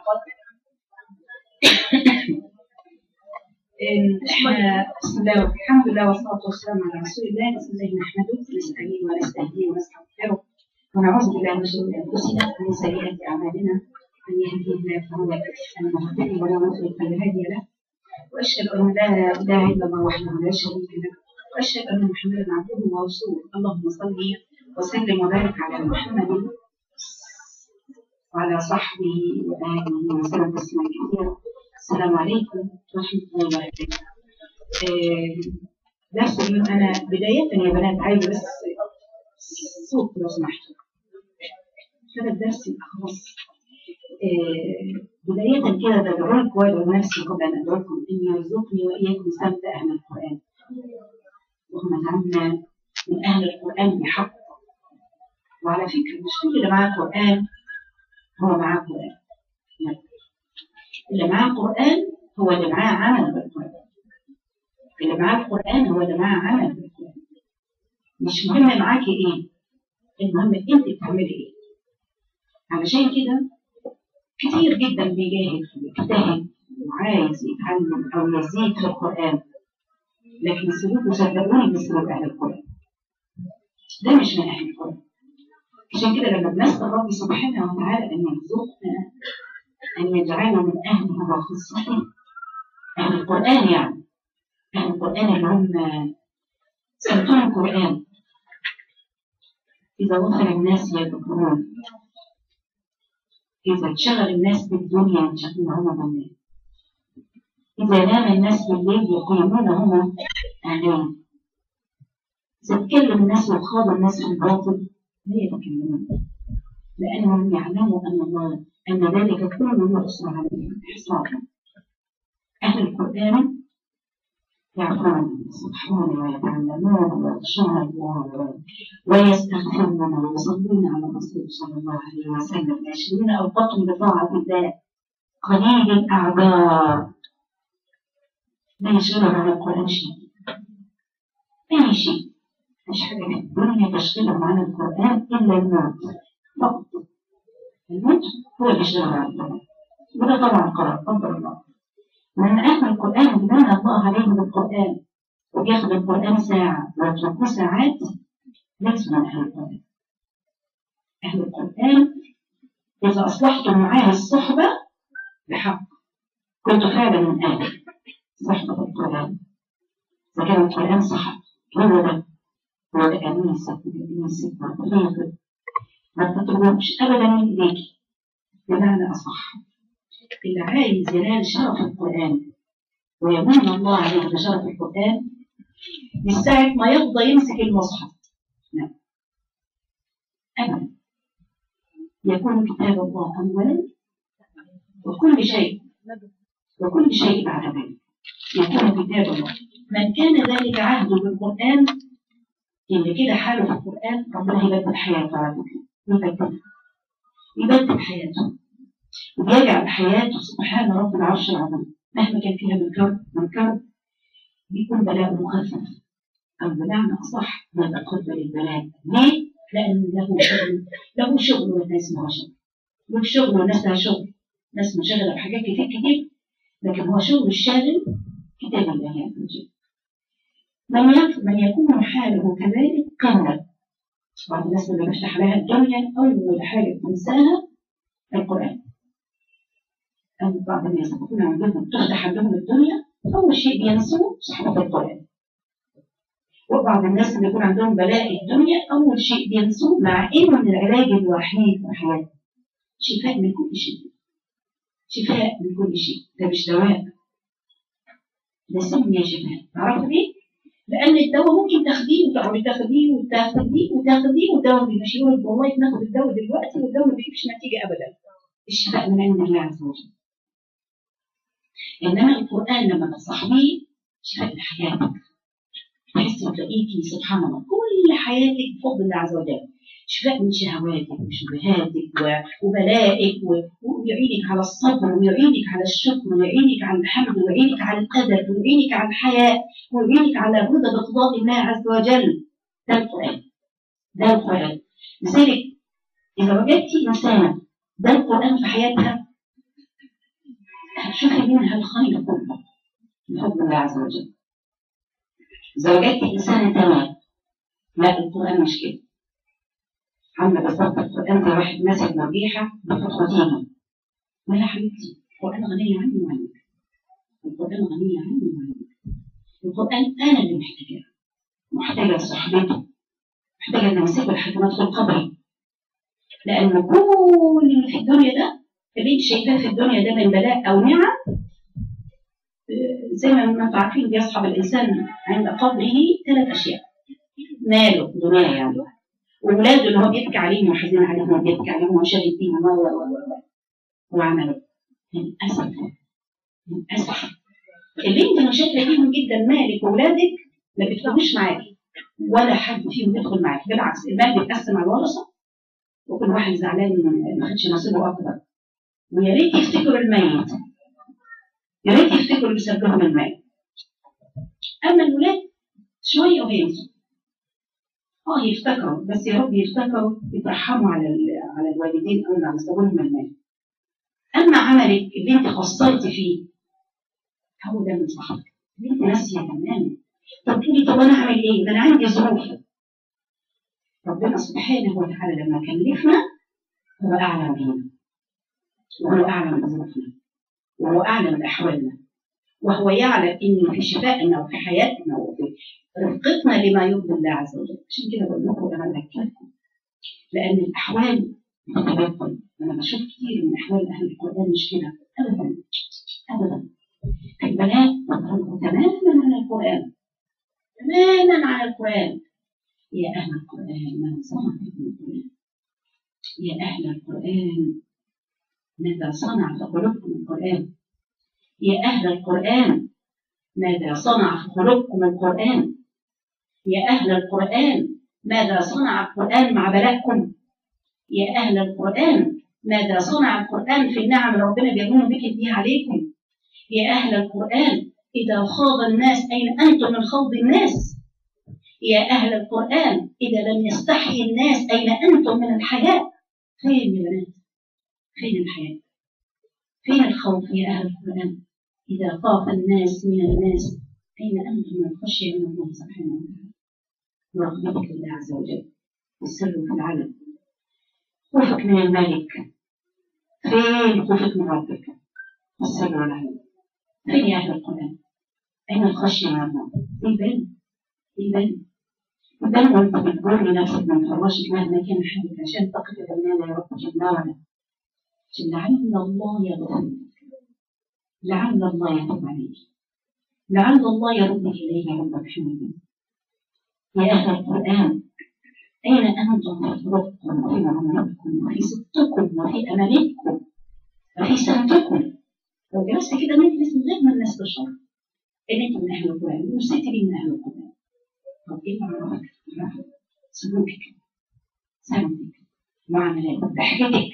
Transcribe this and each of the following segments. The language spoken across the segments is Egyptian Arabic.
احنا بسم الله والحمد لله والصلاه والسلام على رسول الله بسم الله نحمده ونستعين ونستهديه ونستغفره ونعوذ بالله من شرور انفسنا ومن سيئات اعمالنا من يهديه الله فهو المهتدي ولا يضلل فلا هادي له واشهد ان لا اله الا الله وحده لا شريك له واشهد ان محمدا عبده ورسوله اللهم صل وسلم وبارك على محمد وعلى صحبه واله وسلم تسليما كثيرا السلام عليكم ورحمه الله وبركاته آه، درس اليوم انا بدايه يا بنات عايزه بس صوت لو سمحتوا هذا الدرس يبقى خلاص آه، بداية كده بدعوك وادعو نفسي قبل أن أدعوكم أن يرزقني وإياكم سبب أهل القرآن وهم جعلنا من أهل القرآن بحق وعلى فكرة مش كل اللي معاه قرآن هو معاه قرآن لا اللي معاه قرآن هو اللي معاه عمل بالقرآن اللي معاه القرآن هو اللي معاه عمل بالقرآن مش مهم معاكي ايه المهم انت بتعملي ايه علشان كده كتير جدا بيجاهد ويجتهد وعايز يتعلم او يزيد في القرآن لكن سلوكه صدقوني مش سلوك اهل القرآن ده مش من اهل القرآن عشان كده لما بنسأل ربي سبحانه وتعالى ان يرزقنا ان يجعلنا من اهله وخاصته اهل القرآن يعني اهل القرآن اللي هم سلطان القرآن إذا وصل الناس يذكرون إذا انشغل الناس بالدنيا ينشغلون هم بالله إذا نام الناس بالليل يقيمون هم أعلام إذا تكلم الناس وخاض الناس في الباطل لا يتكلمون لأنهم يعلموا أن الله أن ذلك كله يحصى عليهم حصارا أهل القرآن يعرفون سبحانه ويتعلمون ويخشون الله ويستغفرون ويصلون على الرسول صلى الله عليه وسلم يشغلون اوقاتهم بطاعه الله قليل الاعذار لا يشغلهم على القران شيء اي شيء مش حاجه في الدنيا تشغلهم عن القران الا الموت فقط الموت هو اللي يشغلهم عن القران وده طبعا قرار قدر الله من أهل القرآن بمعنى الله عليهم بالقرآن وبياخد القرآن ساعة ويتركوه ساعات ليسوا من أهل القرآن أهل القرآن إذا أصلحتم معاه الصحبة بحق كنت فعلا من أهل صحبة القرآن إذا كان القرآن صح هو ده هو ده أنيسة أنيسة رفيق ما تطلبوش أبدا من إيديك بمعنى أصح اللي عايز ينال شرف القرآن ويمن الله عليه بشرف القرآن من ساعة ما يفضى يمسك المصحف لا أبدا يكون كتاب الله أولا وكل شيء وكل شيء بعد ذلك يكون كتاب الله من كان ذلك عهده بالقرآن اللي كده حاله في القرآن ربنا يبدل حياته على فكرة يبدل يبدل حياته ويجعل حياته سبحان رب العرش العظيم مهما كان فيها من كرب من كرب بيكون بلاء مخفف أو بمعنى أصح يتقبل البلاء ليه؟ لأن له شغل له شغل والناس ما شغل له شغل والناس لها شغل ناس منشغلة بحاجات كتير كتير لكن هو شغل الشاغل كتاب الله عز وجل من من يكون حاله كذلك قمة بعض الناس اللي بفتح لها الدنيا أول حاجة تنساها القرآن أو بعض الناس يكون عندهم تفتح عندهم الدنيا أول شيء بينسوا صحبة القرآن وبعض الناس اللي يكون عندهم بلاء الدنيا أول شيء بينسوه مع إنه من العلاج الوحيد في حياتهم شفاء من كل شيء شفاء من كل شيء ده مش دواء ده سمي شفاء تعرفوا ليه؟ لأن الدواء ممكن تاخديه وتقعدي تاخديه وتاخديه وتاخديه والدواء بيمشي لك والله بناخد الدواء دلوقتي والدواء ما بيجيبش نتيجة أبدا الشفاء من عند الله عز وجل إنما القرآن لما تصاحبيه شفاء لحياتك تحس تلاقيكي سبحان الله كل حياتك بفضل الله عز وجل شفاء من شهواتك وشبهاتك وبلائك ويعينك على الصبر ويعينك على الشكر ويعينك على الحمد ويعينك على الأدب ويعينك على الحياء ويعينك على الرضا بقضاء الله عز وجل ده القرآن ده القرآن لذلك إذا وجدتي إنسانة ده القرآن في حياتها شوفي منها الخير كله بفضل الله عز وجل زوجتك إنسانة تمام لا القرآن مش كده عاملة بالظبط القرآن زي واحد ماسك مرجيحة بخطوتين ما يا حبيبتي القرآن غنية عني وعنك القرآن غنية عني وعنك القرآن أنا اللي محتاجاه محتاجة لصحبته محتاجة أن أمسكه لحد ما أدخل قبري لأن كل اللي في الدنيا ده اللي انت شايفاه في الدنيا ده من بلاء أو نعم زي ما انتم عارفين بيصحب الإنسان عند قبره ثلاث أشياء ماله دنيا يعني وولاده اللي هو بيبكي عليهم وحزين عليهم وبيبكي عليهم وشاغل فيهم و و و وعمله للأسف للأسف اللي انت مشاكله فيهم جدا مالك وولادك ما بيدخلوش معاكي ولا حد فيهم بيدخل معاكي بالعكس المال بيتقسم على الورثه وكل واحد زعلان ما خدش نصيبه اكبر ويا ريت يفتكروا الميت يا ريت يفتكروا اللي ساب لهم المال اما الولاد شويه وهينسوا اه يفتكروا بس يا رب يفتكروا يترحموا على على الوالدين او اللي على سبيلهم المال اما عملك اللي انت خصصتي فيه هو ده من صاحبك اللي انت ناسيه تماما طب تقولي طب انا اعمل ايه؟ ده انا عندي ظروف ربنا سبحانه وتعالى لما كلفنا هو اعلم بينا وهو اعلم بظروفنا وهو اعلم باحوالنا وهو يعلم ان في شفائنا وفي حياتنا وفي رفقتنا لما يرضي الله عز وجل عشان كده بقول لكم انا بذكركم لان الاحوال تتبدل انا بشوف كتير من احوال اهل القران مش كده ابدا ابدا البلاء تضربه تماما عن القران تماما عن القران يا اهل القران ما صنعتكم القران يا اهل القران ماذا صنع في قلوبكم القران يا اهل القران ماذا صنع في قلوبكم القران يا اهل القران ماذا صنع القران مع بلائكم يا أهل القرآن ماذا صنع القرآن في النعم اللي ربنا بيمن بك بها عليكم يا أهل القرآن إذا خاض الناس أين أنتم من خوض الناس يا أهل القرآن إذا لم يستحي الناس أين أنتم من الحياة فين يا بنات فين الحياة فين الخوف يا أهل القرآن إذا خاف الناس من الناس أين أنتم من الخشية من الله سبحانه وتعالى ورغبتك لله عز وجل في السر وفي العلم خوفك من الملك فين خوفك من ربك السر والعلم فين يا أهل القرآن أين الخشية من الله يبان يبان يبان وأنت بتجر نفسك من فراشك مهما كان حالك عشان تقف بيننا يا رب جل وعلا عشان لعل الله يغفر لعل الله يتوب عليك لعل الله يردك إليه ربك حميدا يا أهل القرآن أين أنتم في ربكم وفي معاملتكم وفي صدقكم وفي أمانتكم وفي سمتكم لو جلست كده مجلس من غير ما الناس تشعر إن أنت من أهل القرآن وست لي من أهل القرآن طب إيه معرفك؟ سلوكك سمتك معاملاتك ضحكتك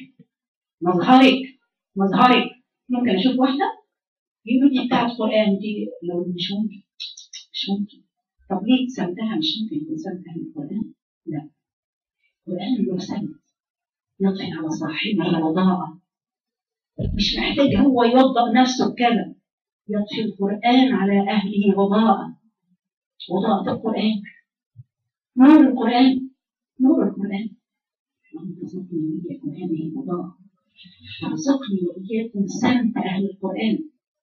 مظهرك مظهرك ممكن أشوف واحدة يقولوا دي بتاعت قرآن دي لو مش ممكن مش ممكن طب ليه سمتها مش ممكن يكون سمت أهل القرآن؟ لا القرآن له سمت يطفي على صاحبه وضاءة مش محتاج هو يوضأ نفسه بكذا يطفي القرآن على أهله وضاءة وضاءة القرآن نور القرآن نور القرآن اللهم ارزقني وإياكم هذه الوضاءة وارزقني وإياكم سمت أهل القرآن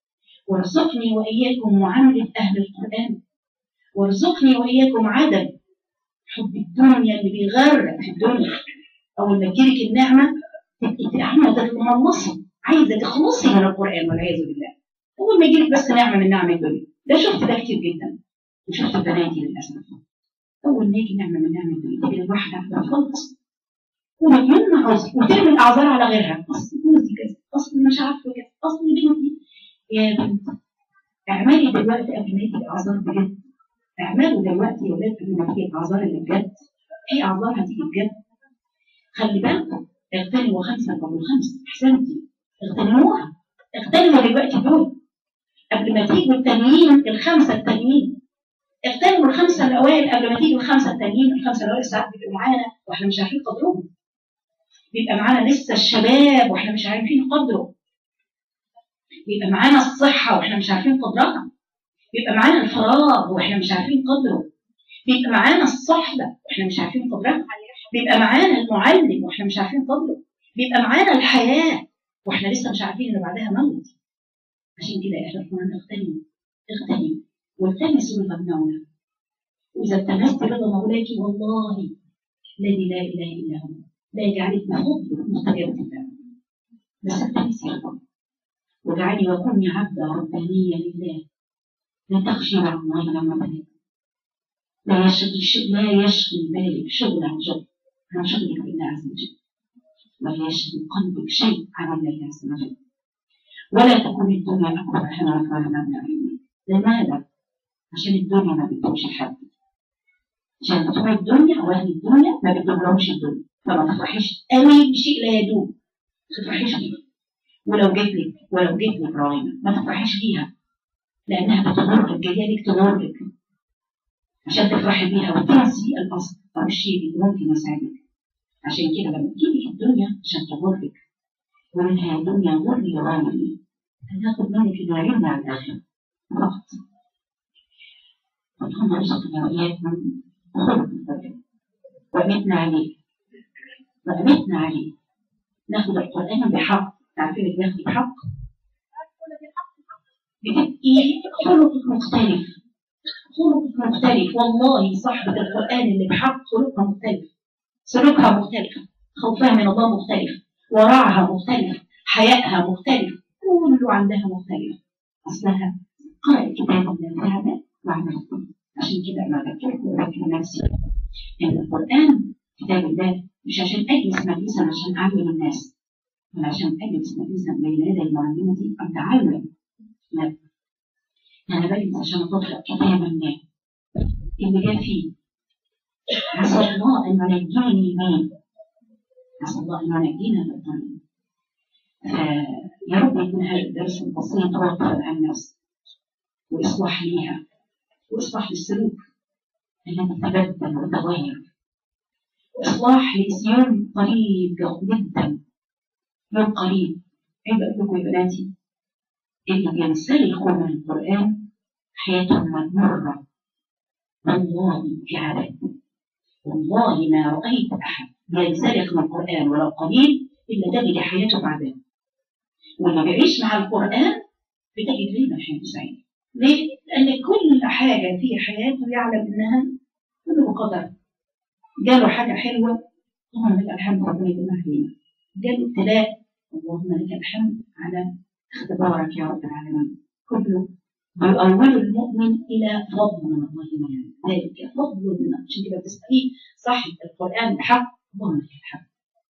وارزقني وإياكم معاملة أهل القرآن وارزقني وإياكم عدم حب الدنيا اللي بيغرق في الدنيا أول ما تجيلك النعمة تبقي عايزة تتملصي عايزة تخلصي من القرآن والعياذ بالله أول ما يجيلك بس نعمة من نعم الدنيا ده شفت ده كتير جدا وشفت بناتي للأسف أول ما يجي نعمة من نعم الدنيا تجي الواحدة بتخلص ومن عذر وترمي الأعذار على غيرها أصل جوزي كذا أصل مش عارفة كذا أصل بنتي يا بنتي اعملي دلوقتي قبل ما يجي الأعذار بجد اعملوا دلوقتي يا ولاد قبل ما تيجي الأعذار اللي بجد في أعذار هتيجي بجد خلي بالكم اغتنموا خمسة قبل خمس أحسنتي اغتنموها اغتنموا دلوقتي دول قبل ما تيجوا التانيين الخمسة التانيين اغتنموا الخمسة الأوائل قبل ما تيجوا الخمسة التانيين الخمسة الأوائل ساعات بيبقوا معانا واحنا مش عارفين قدرهم بيبقى معانا لسه الشباب واحنا مش عارفين قدره بيبقى معانا الصحة واحنا مش عارفين قدرها بيبقى معانا الفراغ واحنا مش عارفين قدره بيبقى معانا الصحبة واحنا مش عارفين قدرها بيبقى معانا المعلم واحنا مش عارفين قدره بيبقى معانا الحياة واحنا لسه مش عارفين ان بعدها موت عشان كده يا اهل القرآن اغتنموا اغتنموا والتمسوا رضا المولى واذا التمست رضا مولاك والله الذي لا اله الا هو لا يجعلك بفضل مستجابة الله بس التمسي رضا واجعلي وكوني عبدا ربانيا لله لا تخشي على الله لما بلد لا يشغل لا يشغل بالك شغل عن شغل عن شغلك بالله عز وجل ولا يشغل قلبك شيء عن الله عز وجل ولا تكون الدنيا اكبر همك ولا مبلغ علمك لماذا؟ عشان الدنيا ما بتدومش لحد عشان بتوع الدنيا واهل الدنيا ما بتدوملهمش الدنيا فما تفرحيش قوي بشيء لا يدوم ما تفرحيش بيه ولو جيت لك ولو جيت لك رهينه ما تفرحيش بيها لانها بتغرك جايه لك تغرك عشان تفرحي بيها وتنسي الاصل او الشيء اللي ممكن يساعدك عشان كده لما تجيبي الدنيا عشان تغرك ومنها الدنيا غري غالي هتاخد منك العلم على الاخره فقط اللهم ارزقنا واياكم خلق القران وامتنا عليه وامتنا عليه ناخد القران بحق تعرفين اللي بياخد بحق بتبقي خلقك مختلف خلقك مختلف والله صاحبة القرآن اللي بحق خلقها مختلف سلوكها مختلف خوفها من الله مختلف ورعها مختلف حيائها مختلف كله عندها مختلف أصلها قرأ كتاب الله هذا وعملت عشان كده أنا ذكرت وذكر نفسي إن القرآن كتاب الله مش عشان أجلس مجلسا عشان أعلم الناس ولا عشان أجلس مجلسا بين يدي المعلمة أتعلم لا أنا بجلس عشان أقرأ كتاب الله اللي جاء فيه عسى الله أن ينجيني مين عسى الله أن ينجينا من الظلم فيا رب يكون هذا الدرس البسيط وقفا عن النفس وإصلاح ليها وإصلاح للسلوك الذي تبدل وتغير وإصلاح لإسيان قريب جدا يوم قريب عيد أقول لكم يا بناتي اللي بينسلخوا من القرآن حياتهم مدمرة والله في عذاب والله ما رأيت أحد ينسلخ من القرآن ولو قليل إلا تجد حياته بعذاب واللي بيعيش مع القرآن بتجد دايما حياته سعيدة ليه؟ لأن كل حاجة في حياته يعلم إنها كله بقدر جاله حاجة حلوة اللهم لك الحمد ربنا يجمعها لينا جاله ابتلاء اللهم لك الحمد على اختبارك يا رب العالمين كله يؤول المؤمن إلى فضل من الله يعني ذلك فضل من عشان كده تسأليه صاحب القرآن بحق اللهم لك الحمد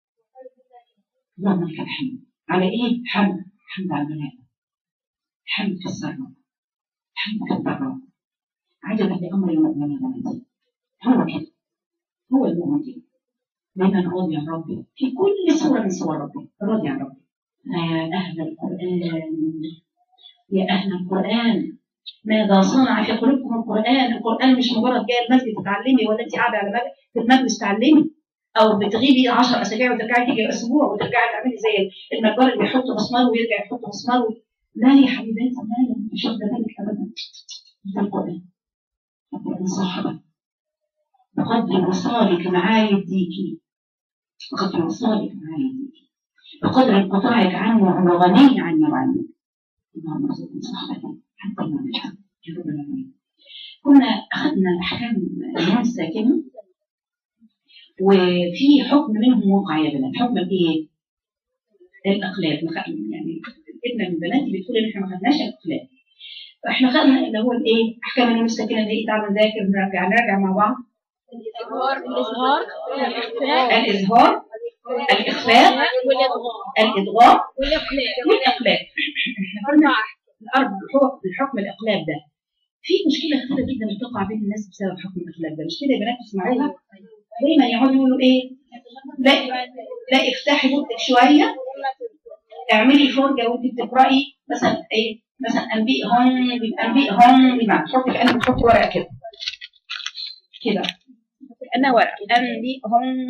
اللهم لك الحمد على إيه؟ حمد حمد على البلاء حمد في السراء حمد في الضراء عجبا لأمر المؤمنين الذي هو كده هو المؤمن كده دايما راضي عن ربي في كل صورة من صور ربي راضي عن ربي يا أهل القرآن يا أهل القرآن ماذا صنع في قلوبكم القرآن القرآن مش مجرد جاية المسجد تتعلمي ولا أنت قاعدة على مجلس في المجلس تعلمي أو بتغيبي 10 أسابيع وترجعي تيجي أسبوع وترجعي تعملي زي النجار اللي بيحط مسمار ويرجع يحط مسمار لا يا حبيباتي لا لا مش واخدة بالك أبدا ده القرآن القرآن صاحبك بقدر وصالك معايا يديكي بقدر وصالك معايا يديكي بقدر انقطاعك عنه وهو غني عني وعنك اللهم ارزقنا صحبته حتى ما نجحل يا رب العالمين كنا اخذنا احكام الناس ساكنه وفي حكم منهم وقع يا بنات حكم الايه؟ الاقلال يعني ابن من بناتي بتقول ان احنا ما خدناش الاقلال فاحنا خدنا اللي هو الايه؟ احكام الناس الساكنه دي تعالوا نذاكر نراجع نراجع مع بعض الإظهار الإظهار الإخفاء الإضغام والإقلاب قلنا الأربع حكم الحكم الإقلاب ده في مشكلة كتيرة جدا بتقع بين الناس بسبب حكم الإقلاب ده مش كده يا بنات اسمعوها دايما يقعدوا يقولوا إيه لا لا افتحي بقك شوية اعملي فرجة وأنت بتقرأي مثلا إيه مثلا أنبئهم أنبئهم بما تحطي كأنك بتحطي ورقة كده كده أنا ورقة أنبئهم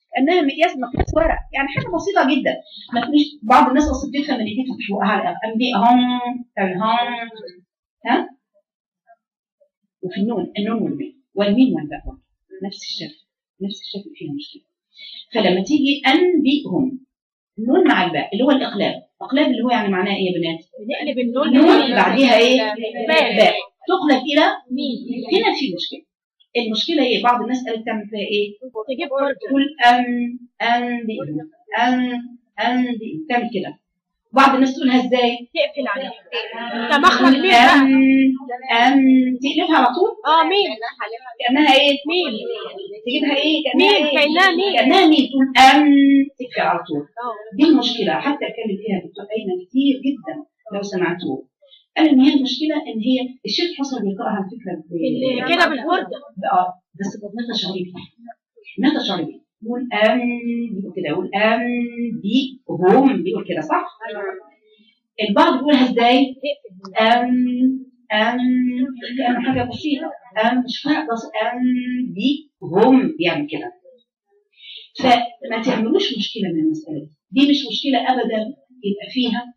كانها مقياس مقياس ورق يعني حاجه بسيطه جدا ما تقوليش بعض الناس اصلا بتفهم ان دي تفتح بقها على انبي هم تعمل هم ها وفي النون النون والميم والميم والباء برضه نفس الشكل نفس الشكل فيها مشكله فلما تيجي انبئهم النون مع الباء اللي هو الاقلاب اقلاب اللي هو يعني معناه ايه يا بنات نقلب النون نون بعديها ايه باء باء تقلب الى مين هنا في مشكله المشكله هي بعض الناس قالت تعمل فيها ايه تجيب برج تقول ان ان دي ان ان دي تعمل كده بعض الناس تقولها ازاي تقفل عليها ده مخرج تقول مين بقى ان ان تقلبها على طول اه مين كانها ايه مين تجيبها ايه كانها مين ايه كأنها مين كانها مين تقول ان تقفل على طول اه دي المشكله حتى اتكلم فيها الدكتور ايمن كتير جدا لو سمعتوه قال ان هي المشكله ان هي الشيخ حسن بيقراها على فكره ب- كده بالفرجة اه بس بطنها شريبي متى شريبي يقول ام بيقول كده يقول ام دي هم بيقول كده صح البعض بيقولها ازاي ام ام كأنه حاجه بسيطه ام مش فارق بس ام دي هم بيعمل كده فما تعملوش مشكله من المساله دي دي مش مشكله ابدا يبقى فيها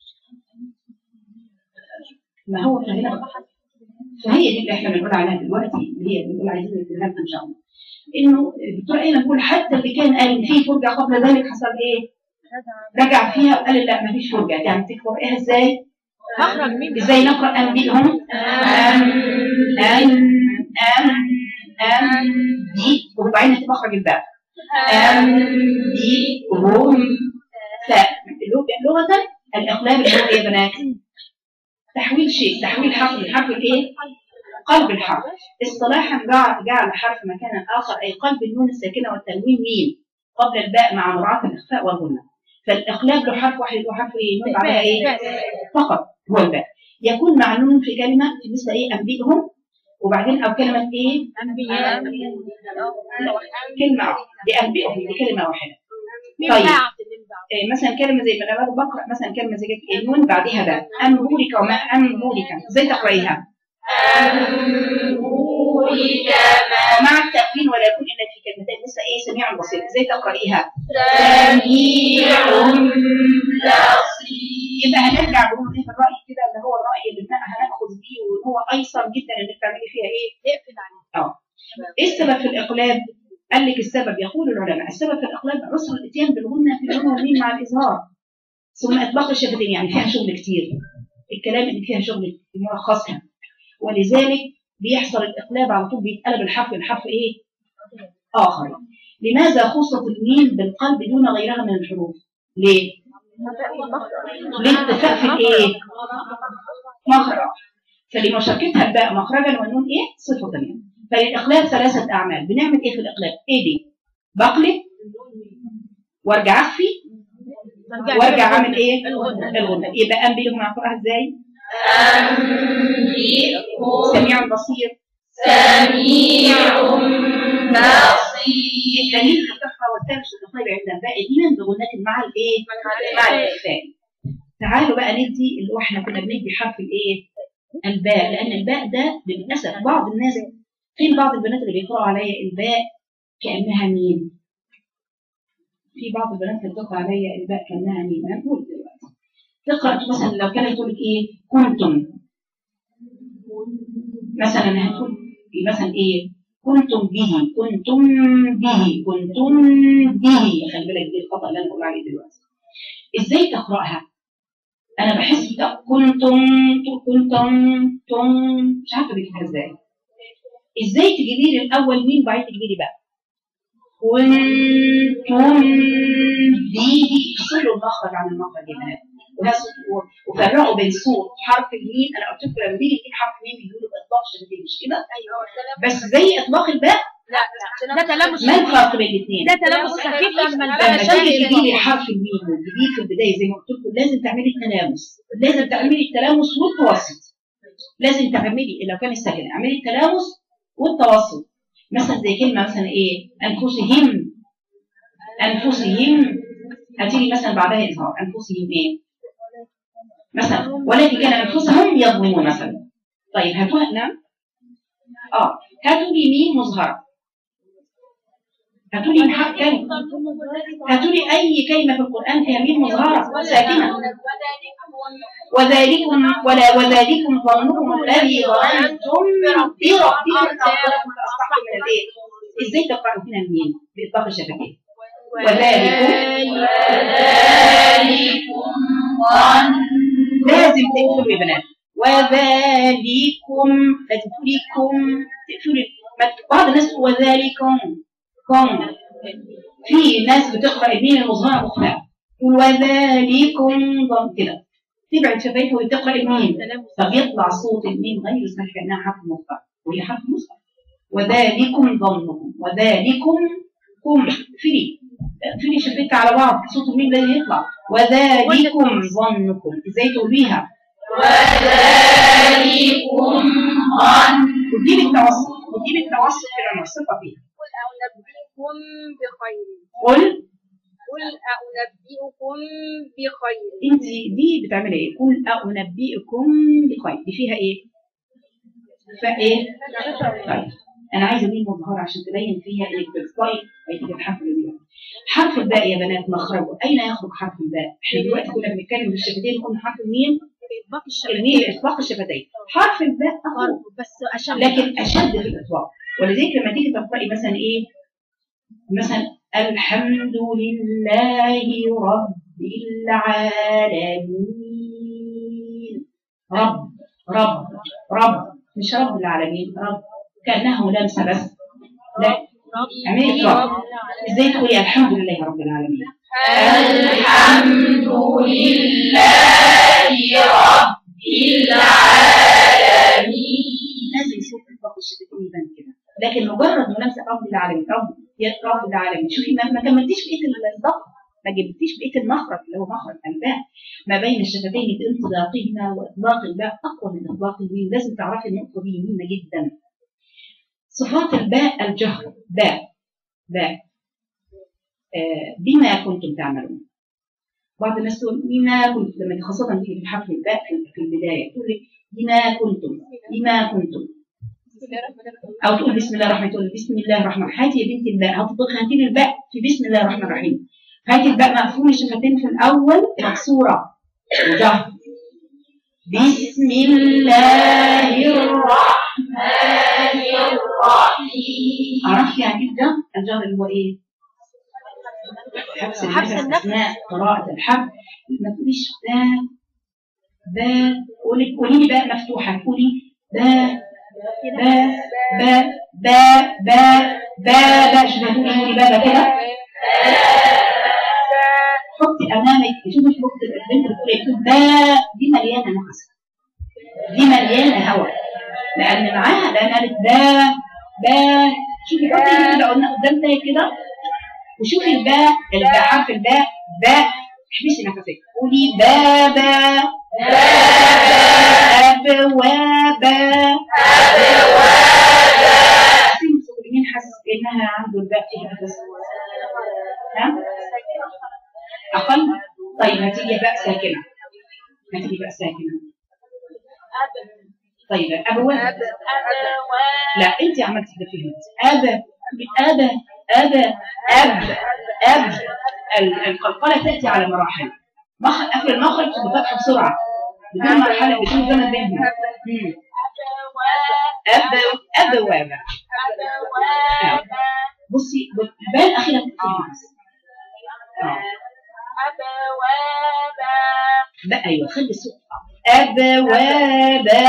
ما هو فهنا فهي دي اللي احنا بنقول عليها دلوقتي اللي هي بنقول عايزين نتكلم ان شاء الله انه الدكتور ايمن بيقول حتى اللي كان قال ان في فرجه قبل ذلك حصل ايه؟ رجع فيها وقال لا ما فيش فرجه يعني تكفر ايه ازاي؟ مخرج مين ازاي نقرا انبئهم؟ ام ام ام ام دي وبعدين مخرج الباء ام دي هم فلغه الاقلاب اللي هو ايه يا بنات؟ تحويل شيء تحويل حرف من حرف الايه؟ قلب الحرف اصطلاحا جعل جعل حرف مكانا اخر اي قلب النون الساكنه والتنوين ميم قبل الباء مع مراعاه الاخفاء والغنى فالاقلاب له حرف واحد وحرف ايه؟ نون بعدها ايه؟ فقط هو الباء يكون مع نون في كلمه في مثل ايه؟ انبئهم وبعدين او كلمه ايه؟ انبياء كلمه واحدة. بانبئهم دي كلمه واحده مين طيب. بعد مين بعد إيه مثلا كلمه زي ما انا بقرا مثلا كلمه زي كده النون بعدها باء انبورك وما انبورك ازاي تقرايها؟ ومع التأويل ولا يكون إلا في كلمتين مثل إيه سميع بصير إزاي تقرأيها؟ سميع بصير يبقى هنرجع نقول إيه في الرأي كده اللي هو الرأي اللي إحنا هناخذ بيه وهو أيسر جدا إنك تعملي فيها إيه؟ تقفل عليها إيه السبب في الإقلاب؟ قال لك السبب يقول العلماء السبب في الإقلاب عسر الإتيان بالغنة في الغنى والميم مع الإظهار ثم إطلاق الشفتين يعني فيها شغل كتير الكلام اللي فيها شغل ملخصها ولذلك بيحصل الإقلاب على طول بيتقلب الحرف الحرف إيه؟ آخر لماذا خصت الميم بالقلب دون غيرها من الحروف؟ ليه؟ للاتفاق في الإيه؟ مخرج فلمشاركتها الباء مخرجا والنون إيه؟ صفة تانية فللإقلاب ثلاثة أعمال بنعمل إيه في الإقلاب؟ إيه دي؟ بقلب وارجع أخفي وارجع أعمل إيه؟ الغنة. الغنة يبقى أنبئهم أقرأها إزاي؟ سميع بصير الدليل في الكفر والتمس والنقيب عند الباء دينا بغنة مع الايه؟ مع الاخفاء. تعالوا بقى ندي اللي هو احنا كنا بندي حرف الايه؟ الباء لان الباء ده للاسف بعض الناس في بعض البنات اللي بيقراوا عليا الباء كانها ميم. في بعض البنات اللي بتقرا عليا الباء كانها ميم انا بقول دلوقتي تقرا مثلا لو كانت تقول لك ايه؟ كنتم مثلا هتقول مثلا ايه؟ كنتم به كنتم به كنتم به خلي بالك دي الخطا اللي انا بقول عليه دلوقتي ازاي تقراها انا بحس بتاع كنتم كنتم تم مش عارفه بكتبها ازاي ازاي تجيبي لي الاول مين بعدين تجيبي لي بقى كنتم به افصلوا المخرج عن المخرج يا بنات وده صوت وفرقوا بين صوت حرف الميم انا قلت لكم لما بيجي نجيب حرف الميم بيقولوا باطلاق شفتين مش كده بس زي اطلاق الباء لا ده تلامس ما الفرق بين الاثنين ده تلامس خفيف لما الباء لما تيجي تجيبي حرف الميم وتجيبيه في البدايه زي ما قلت لكم لازم تعملي التلامس لازم تعملي التلامس والتوسط لازم تعملي لو كان الساكن اعملي التلامس والتوسط مثلا زي كلمه مثلا ايه انفسهم انفسهم هتيجي مثلا بعدها اظهار انفسهم ايه مثلا ولكن كان انفسهم يظلمون مثلا طيب هاتوها نعم اه هاتوا لي ميم مظهره هاتوا لي حق كلمة هاتوا لي أي كلمة في القرآن فيها ميم مظهرة ساكنة وذلكم ولا وذلكم ظنكم الذي ظننتم بربكم أصبحتم فأصبحتم من الإيه؟ إزاي تقرأوا فينا الميم بإطلاق الشفتين وذلكم لازم تقفلوا يا بنات وذلكم لازم تقوليكم تقفلوا ما- بعض الناس تقول وذلكم كم في ناس بتقرا الميم المظهره مخفاه تقول وذلكم ضم كده تبعد شفايفها وهي بتقرا الميم فبيطلع صوت الميم غير يسمع كانها حرف مصغر وهي حرف مصغر وذلكم ظنكم وذلكم كم فري فري شفايفك على بعض صوت الميم لازم يطلع وذلكم ظنكم ازاي تقوليها وتجيب التوسط وتجيب التوسط كده المصفه فيها قل أنبئكم بخير قل قل أنبئكم بخير انت دي بتعملي ايه؟ قل انبئكم بخير دي فيها ايه؟ فايه؟ طيب انا عايزه دي مظهره عشان تبين فيها انك بتقطعي هيجي الحرف الذي حرف الباء يا بنات مخرجه اين يخرج حرف الباء؟ احنا دلوقتي كنا بنتكلم بالشفتين قلنا حرف الميم باقي الشباب الميم اطلاق الشفتين حرف الباء اخرج بس عشان لكن اشد في الاطلاق ولذلك لما تيجي تقراي مثلا ايه مثلا الحمد لله رب العالمين رب رب رب مش رب العالمين رب كانه لمسه بس لا اعملي اطلاق ازاي تقولي الحمد لله رب العالمين لازم يشوف اطلاق الشفتين يبان كده لكن مجرد ملامسه رب العالمين رب يا رب العالمين شوفي ما, ما كملتيش بقيه الضغط ما جبتيش بقيه المخرج اللي هو مخرج الباء ما بين الشفتين بانطلاقهما واطلاق الباء اقوى من اطلاق الميم لازم تعرفي النقطه دي مهمه جدا صفات الباء الجهر باء باء آه بما كنتم تعملون بعض الناس تقول بما كنتم لما خاصة تيجي في حرف الباء في- في البداية تقول لك بما كنتم بما كنتم او تقول بسم الله الرحمن تقول بسم الله الرحمن الرحيم هاتي يا بنتي الباء هتطبقي هاتي لي الباء في بسم الله الرحمن الرحيم هاتي الباء مقفول الشفتين في الاول مكسوره وجهر بسم الله الرحمن الرحيم عرفتي يعني ايه الجهر؟ الجهر اللي هو ايه؟ حبس حبس النفس النفس. اثناء قراءة الحرف ما تقوليش با با قولي قولي لي باء مفتوحة قولي با با با با با با با شوفي هتقولي قولي با با كده حطي امامك شوفي في وقت البنت بتقول ايه بتقول با دي مليانه نفس دي مليانه هواء لان معاها لان قالت با با شوفي حطي ايدك كده قلنا قدام زي كده وشوفي الباء الباء حرف الباء باء احبسي نفسك قولي بابا أبوابا حسين مين حاسس انها عنده الباء فيها نفس ها اقل طيب هتيجي باء ساكنه هتيجي باء ساكنه طيب ابواب لا انت عملتي كده فيها ابا ابا ابا اب اب ال- القلقله تاتي على مراحل مخرج قفل المخرج بفتحه بسرعه بدون مرحله بدون زمن بينهم مم. اب ابواب آه. بصي الباء الاخيره بتتكلم بس آه. لا ايوه خلي الصوت ابوابا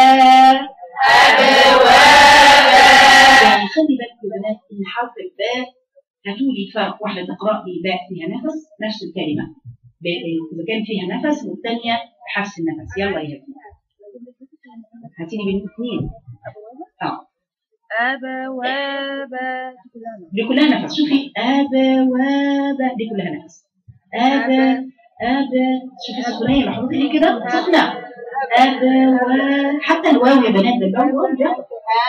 يعني خلي بالك يا بنات ان حرف الباء هتولي فرق واحده تقرا لي باء فيها نفس نفس الكلمه ب- اذا كان فيها نفس والثانيه بحبس النفس يلا يا ابني هاتيلي بين الاثنين اه أبوابا دي كلها نفس شوفي ابوابا دي كلها نفس ابا ابا شوفي السكونيه اللي حضرتك دي كده سكنه ابواب حتى الواو يا بنات ده الواو واو ده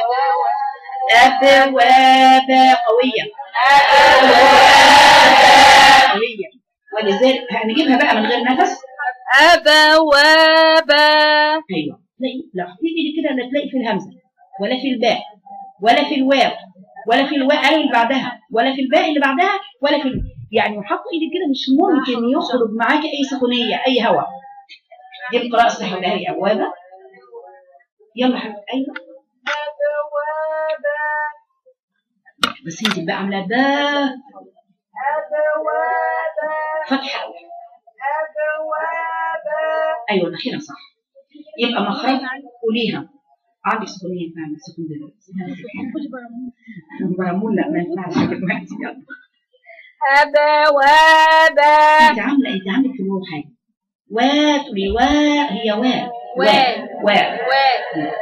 ابوابا قويه قويه ولذلك هنجيبها بقى من غير نفس أبوابا ايوه تلاقي لو حطيتي دي كده لا تلاقي في الهمزه ولا في الباء ولا في الواو ولا في الواء اللي بعدها ولا في الباء اللي بعدها ولا في ال- يعني وحط ايدك كده مش ممكن يخرج معاك اي سخونيه اي هواء دي القراءه الصحيحه اللي هي ابوابه يلا حبيبي ايوه أبوابا بس انت بقى عامله با أبوابا فتحه أبوابا ايوه الاخيره صح يبقى مخرج قوليها عندك سخونيه فعلا سخون برامول لا ما ينفعش دلوقتي يلا أبوابا انت عامله انت عندك في الواو حاجه وا تقولي وا هي وا وا. وا و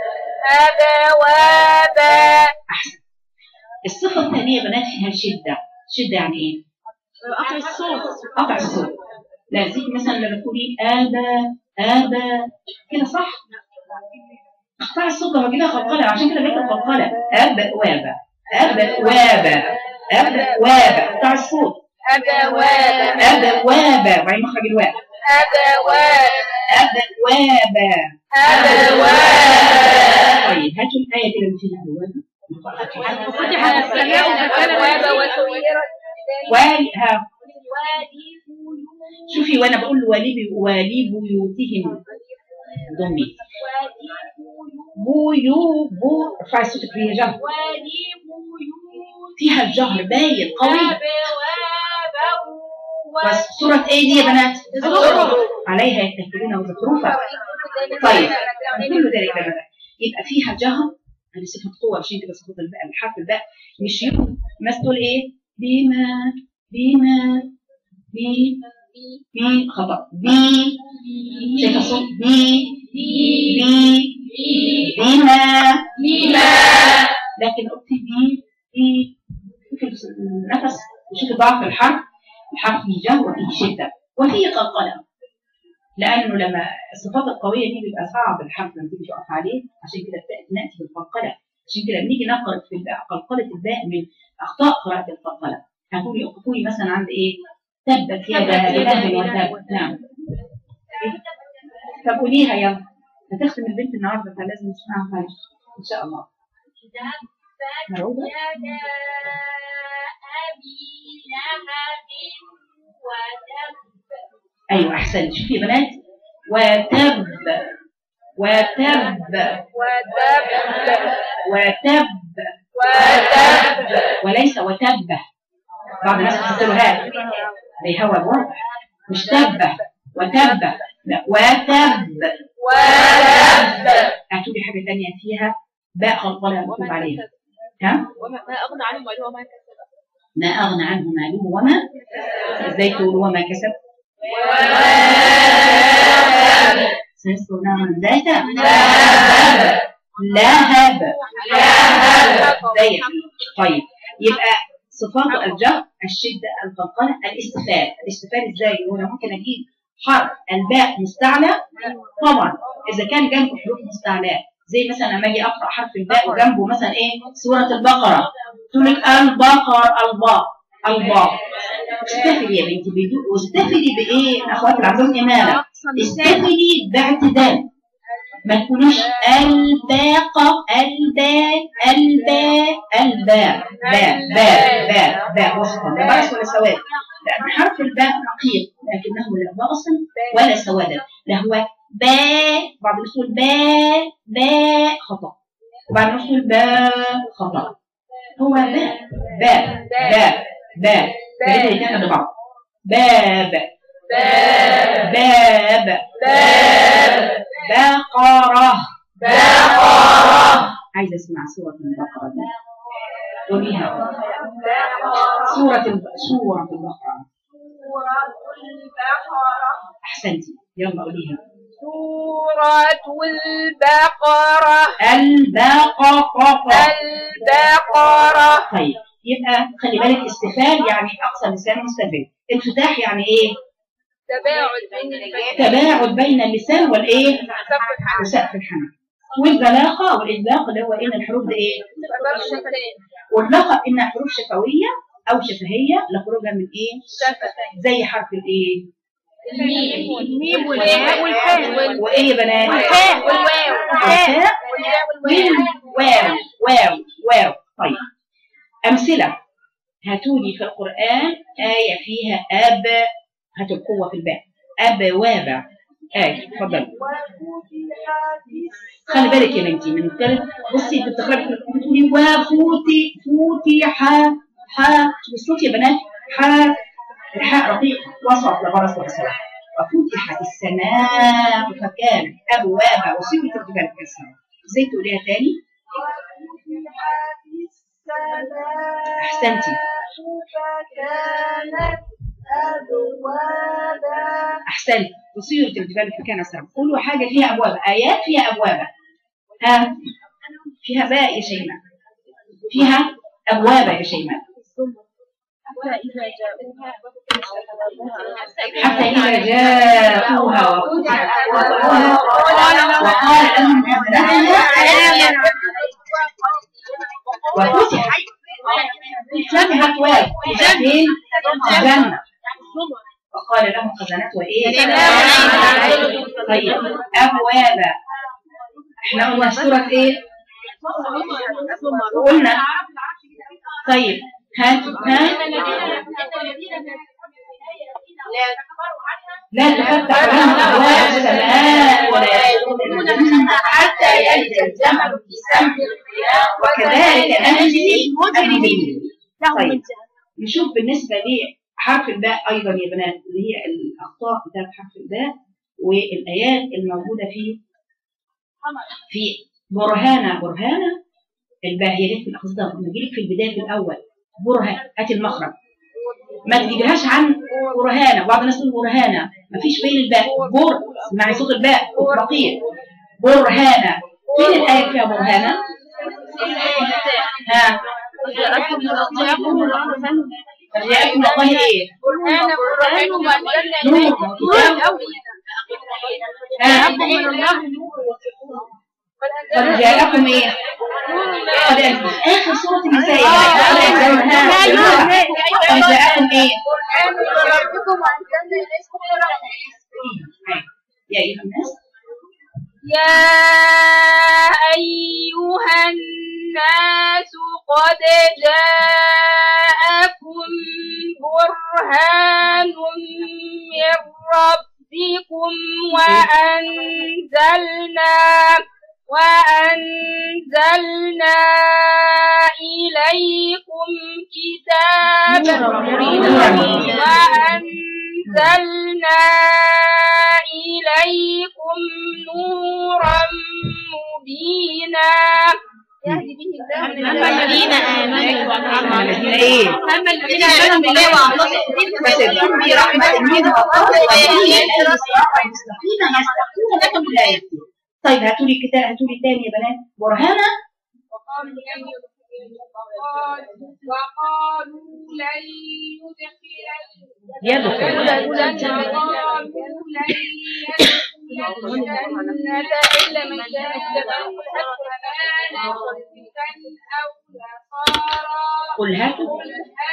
أبوابا احسن الصفه الثانيه يا بنات فيها شده شده يعني ايه قطع الصوت قطع الصوت لا زيك مثلا لما تقولي ابا ابا كده صح قطع الصوت هو كده قلقله عشان كده بيت القلقله ابا وابا ابا وابا ابا وابا قطع الصوت أبوابا ابا وابا وبعدين مخرج الواو أبوابا ابا وابا أبوابا طيب هاتوا الايه كده اللي فيها ابواب فتح السماء أبوابا وسيرت وها شوفي وانا بقول ولي ولي بيوتهم ضمي بيو بو ارفعي صوتك هي جهر فيها الجهر باين قوي بس سورة ايه دي يا بنات؟ عليها يتكلون وزخرفا طيب كل ذلك يا بنات يبقى فيها جهر هذه صفة قوة عشان كده صفة الباء الحرف الباء مش يوم ما تقول ايه؟ بما بما بي بي خطأ بي شايفة صوت بي بي بما لكن قلت بي بي شوفي النفس شوفي ضعف الحرف الحرف فيه جهر وفيه شدة وفيه قلقلة لأنه لما الصفات القوية دي بيبقى صعب الحرف لما تيجي تقف عليه عشان كده بتأتي نأتي بالقلقلة عشان كده بنيجي نقرأ في الباء قلقلة الباء من أخطاء قراءة القلقلة هتقولي اقفولي مثلا عند إيه؟ تبت يدا أبي لهب وتب نعم إيه؟ طب قوليها يلا هتختم البنت النهارده فلازم نسمعها كويس إن شاء الله مرعوبة؟ يدا أبي لهب وتب أيوه أحسنت شوفي يا بنات وتب وتب وتب وتب وتب وليس وتبه بعض الناس بيفسروا هذا بيهوى واضح مش تبه وتبه لا وتب وتب هاتوا لي حاجه ثانيه فيها باء خلقله مكتوب عليها ها وما ما أغنى عنه ماله وما كسب ما اغنى عنه ماله وما ازاي تقول وما كسب سيصلى نارا ذات لهب زي طيب يبقى صفات الجهر الشدة القلقلة الاستفال الاستفال ازاي هو انا ممكن اجيب حرف الباء مستعلى طبعا اذا كان جنبه حروف مستعلاء زي مثلا لما اجي اقرا حرف الباء وجنبه مثلا ايه سورة البقرة تقول لك البقر الباء الباء استفلي يا بنتي بدون واستفلي بايه الاخوات اللي عندهم امامه استفلي باعتدال ما تقوليش الباقة الباء الباء الباء باء باء باء باء وسطا لا بأس ولا سواد لأن حرف الباء رقيق لكنه لا بأس ولا سوادا لا هو باء بعض الناس يقول باء باء خطأ وبعد الناس يقول باء خطأ هو باء باء باء باء بعيد الاثنين عن بعض باب باب باب باب بقرة بقرة عايزة اسمع سورة البقرة دي قوليها سورة الب... سورة البقرة سورة البقرة أحسنتي يلا قوليها سورة البقرة البقرة البقرة طيب يبقى خلي بالك استفال يعني أقصى لسان مستفل انفتاح يعني إيه؟ تباعد بين البيان تباعد بين اللسان والإيه؟ سقف الحنف وسقف الحنك والبلاقة والإطلاق اللي هو إن الحروف دي إيه؟ باب الشفتين واللقب إنها حروف شفوية أو شفهية لخروجها من إيه؟ شفتين زي حرف الإيه؟ الميم والميم والهاء والفاء وإيه يا بنات؟ والفاء والواو والفاء والواو والواو واو واو واو طيب هاتوا لي في القرآن آية فيها أب هاتوا القوة في الباء أبواب آية اتفضل خلي بالك يا بنتي من الثالث بصي انت بتقراي بتقولي وفوتي فوتي ح ح شوفي الصوت يا بنات ح الحاء رقيق وسط لبرص وسط وفتحت السماء فكانت ابوابا وسيرت الجبال كسرا ازاي تقوليها تاني احسنتي فكانت أبوابا احسنت وسيرت الجبال فكان سرا قولوا حاجه فيها ابواب ايات فيها ابواب ها فيها باء يا شيماء فيها ابواب يا شيماء فإذا جاءوها حتى إذا جاءوها وفتحت أبوابها وقال لهم خزنتها وفتحت فتحت واو جنة جنة وقال لهم خزنتها إيه؟ طيب أبواب احنا قلنا سورة إيه؟ قلنا طيب هات هات لا تفتح لهم أبواب السماء ولا يدخلون الجنة حتى يلج الجمل في سم الخياط وكذلك نجزي المجرمين طيب نشوف بالنسبة لحرف الباء أيضا يا بنات اللي هي الأخطاء بتاعت حرف الباء والآيات الموجودة في في برهانة برهانة الباء هي جت في الأخصدار نجيلك في البداية في الأول برهان هات المخرج ما تجيبهاش عن برهانة بعض الناس تقول برهانة ما فيش بين الباء بر اسمعي صوت الباء رقيق برهانة فين الآية فيها برهانة؟ ها فجاءكم الله ايه؟ نور وكتاب ها قد جاءكم ايه؟ قد أنزل. اخر سورة النساء قد جاءكم ايه؟ يا ايها الناس يا أيها الناس قد جاءكم برهان من ربكم وأنزلنا وأنزلنا إليكم كتابا وأنزلنا إليكم نورا مبينا يهدي به الله الذين آمنوا الذين ايه؟ أما الذين آمنوا بالله واعتصموا فسيكون في رحمة منه وفضل ويهديهم إلى الصراط المستقيم يستقيم لكم بالآيات طيب هاتوا لي الكتاب هاتوا لي تاني يا بنات برهانة وقالوا لن يدخل يدخل وقالوا لن يدخل الجنة إلا من كان أمانا أو نصارى قل هاتوا قل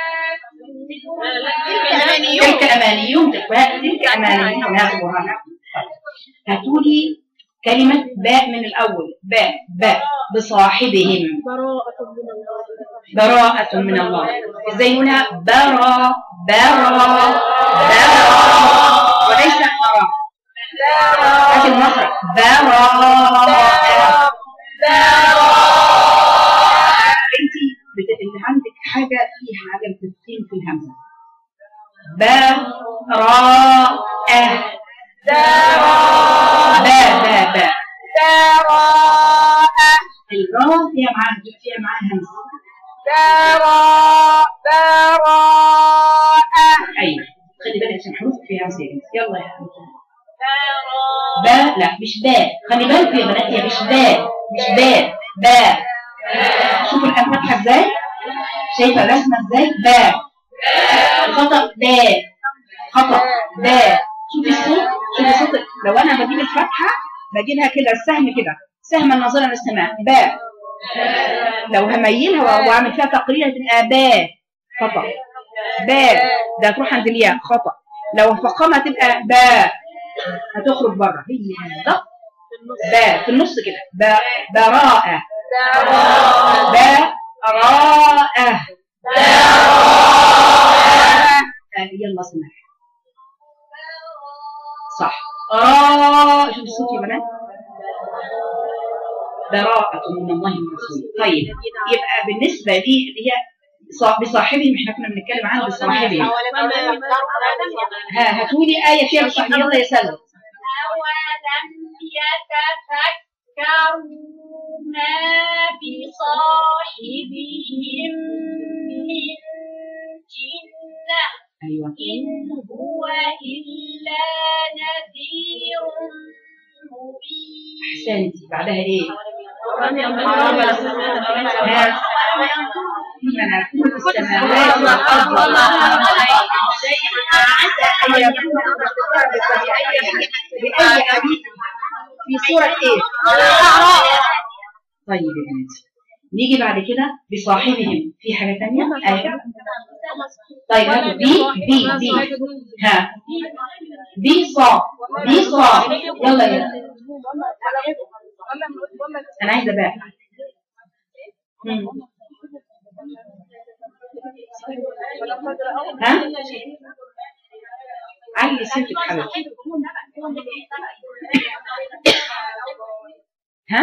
تلك أمانيهم تلك تلك أمانيهم هذا برهانة هاتوا لي كلمة باء من الأول باء باء بصاحبهم براءة من الله ازاي نقولها برا برا برا وليس برا لكن المخرج براءة انت بت... انت عندك حاجة فيها عدم تسكين في الهمزة براءة با با با الراء فيها معاها فيها معاها همزة براء براء ايوه خلي بالك عشان حروف فيها همزة يا بنت يلا يا حبيبتي با لا مش با خلي بالك يا بنات هي مش با مش با با شوفوا الآن فاتحة ازاي شايفة الرسمة ازاي با خطأ با خطأ با شوفي الصوت شوفي الصوت لو انا بجيب الفتحة بجيبها كده السهم كده سهم الناظرة للسماء با لو هميلها واعمل فيها تقرير هتبقى با خطأ با ده هتروح عند الياء خطأ لو فخمة تبقى با هتخرج بره هي بالظبط با في النص كده با براءة با راءة براءة شوف الصوت يا بنات براءة من الله ورسوله طيب يبقى بالنسبة لي اللي هي صا- بصاحبهم احنا كنا بنتكلم عنه بصاحبهم ها هاتوا لي آية فيها بصاحبهم يلا يا سلمى أولم يتفكروا ما بصاحبهم من جنة أيوه إن هو إلا نذير مبين أحسنتي بعدها إيه؟ ملكوت السماوات والأرض شيء عسى أن يكون متشابها بأي بأي حديث في سورة إيه؟ طيب يا بنتي نيجي بعد كده بصاحبهم في حاجة تانية؟ أيوة طيب هاتوا بي بي بي ها بي صا بي صا يلا يلا أنا عايزة بقى مم. ها علي صوتك حبيبتي ها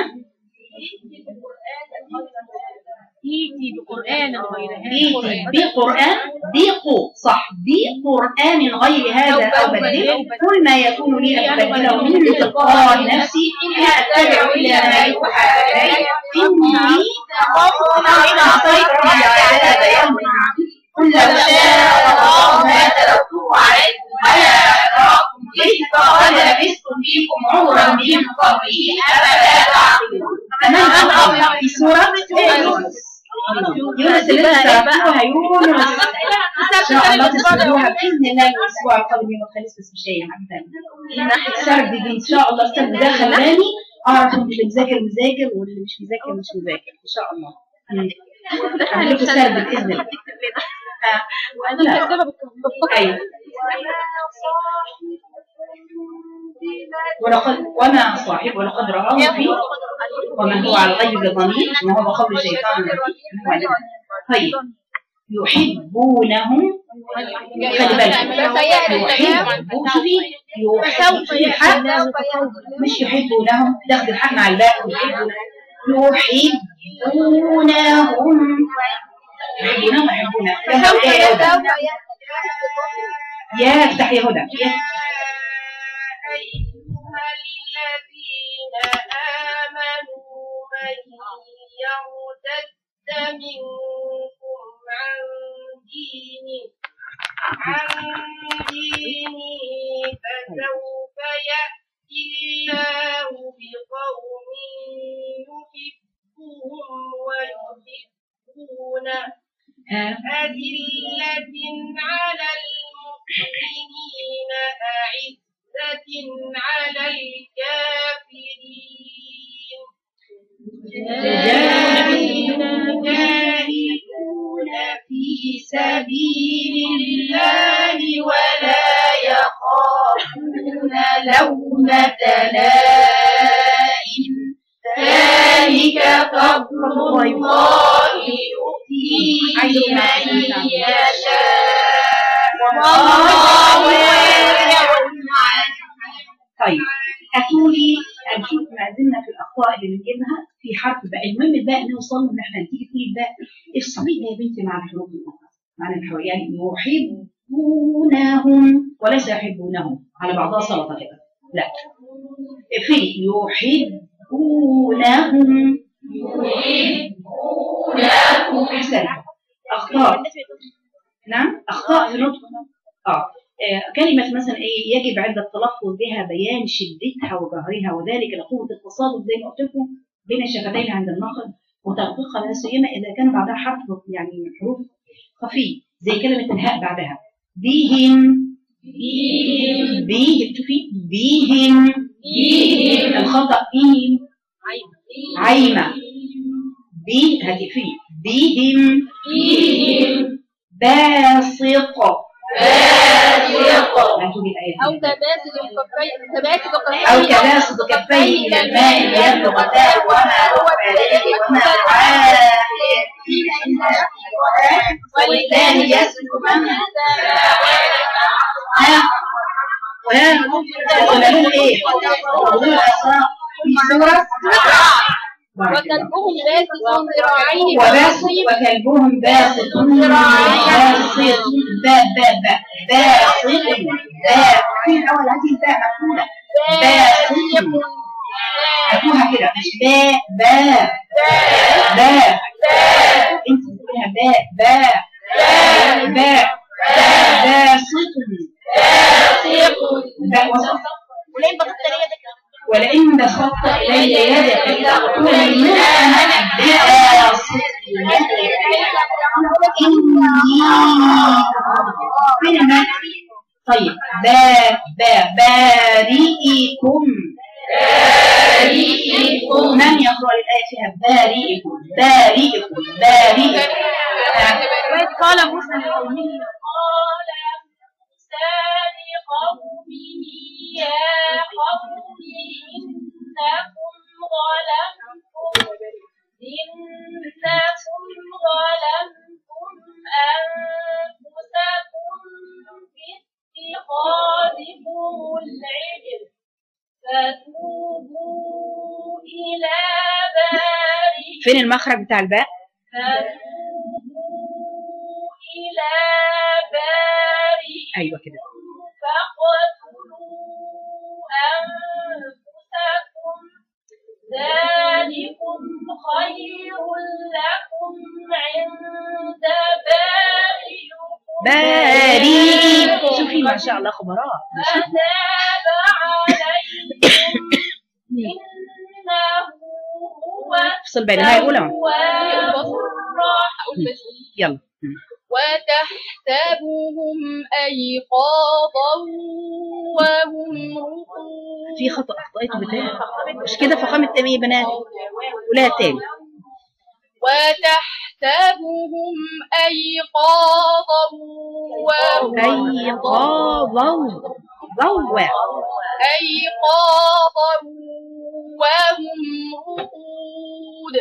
يأتي بقرآن غير بيتي بقرآن ضيقوا صح بقرآن غير هذا أو بدله كل ما يكون لي أن أبدله من تلقاء نفسي إن أتبع إلا ما يوحى إلي إني أخاف أن عصيت ربي عذاب يوم عظيم قل لو شاء الله ما تلوته عليكم ولا أدراكم به فقد لبثتم فيكم عمرا من قبله أفلا تعقلون تمام في سورة يونس يونس اللي انتوا سرقتوها يونس ان شاء الله تسردوها باذن الله الاسبوع القادم يوم الخميس بس مش هي حاجه ثانيه السرد دي ان شاء الله السرد ده خلاني اعرف اللي مذاكر مذاكر واللي مش مذاكر مش مذاكر ان شاء الله مم. هعمل لكم سرد باذن الله ها. لا. ايوه ولقد وما صاحب ولقد رآه في ومن هو على الغيب بضنين وهو بقول الشيطان الرجيم طيب يحبونهم خلي بالك يحبون شوفي يحب شوفي الحق مش يحبونهم تاخد الحق مع الباء يحبون يحبونهم يحبونهم يحبونهم يا هدى يا افتح يا هدى يا أيها الذين آمنوا من يرتد منكم عن دينه عن دينه فسوف يأتي الله بقوم يحبهم ويحبونه ها أذلة على المؤمنين أعزة على الكافرين يجاهدون في سبيل الله ولا يخافون لومة لائم ذلك فضل الله يؤتيه من يشاء والله واسع عليم طيب هاتولي هنشوف ما زلنا في الاخطاء اللي بنجيبها في حرف باء المهم الباء نوصل ان احنا تيجي تقولي الباء افصليها يا بنتي مع الحروف الاخرى مع الحروف يعني يحبونهم وليس يحبونهم على بعضها سلطه كده لا اقفلي يحبونهم يحبونهم احسن اخطاء نعم اخطاء في النطق اه آه، كلمة مثلا ايه يجب عند التلفظ بها بيان شدتها وجهرها وذلك لقوة التصادم زي ما قلت لكم بين الشفتين عند النقل وتدقيقها لا سيما اذا كان بعدها حرف يعني من حروف خفي زي كلمة الهاء بعدها بهم بهم بهم شوفي بهم بهم الخطأ بهم عايمة بي هتقفلي بهم بهم باسط باسط هتقولي الآية أو دي. كباسط كفيه كباسط كفيه أو كباسط كفيه إلى الماء ليبلغ فاه وما هو بالغ وما عافية إلا في ضلال والثاني يسلك من ها ها ايه؟ ودول اسراء في سوره بارك الله. وكلبهم باسط ذراعيه وباسط وكلبهم باسط باسط باء باء باء باسط باء في الاول هذه الباء مقفوله باسط هاتوها كده مش باء باء باء انت بتقولها باء باء باء باسط باء وسط ولين بقى التانية دي ولئن بسطت إلي يدك لتأكلني أنا باسط يدي إني فين المد؟ طيب با با بارئكم بارئكم من يقرأ الآية فيها بارئكم بارئكم بارئكم وإذ قال موسى لقومه قال موسى لقومه يا قوم إنكم ظلمتم إنكم ظلمتم أنفسكم باتخاذكم العجل فتوبوا إلى بارئكم فين المخرج بتاع الباء؟ فتوبوا إلى بارئكم أيوه كده فاقتلوا أنفسكم ذلكم خير لكم عند بارئكم بارئ شوفي ما شاء الله خبراء ما شاء الله. فتاب عليكم إنه هو افصل بين الهاء الأولى التواب الرحيم يلا وتحسبهم أيقاظا وهم رقود في خطأ أخطأت بتاع مش كده فخامة تاني يا بنات ولا تاني وتحسبهم أيقاظا وهم أيقاظا ضوء أيقاظا وهم رقود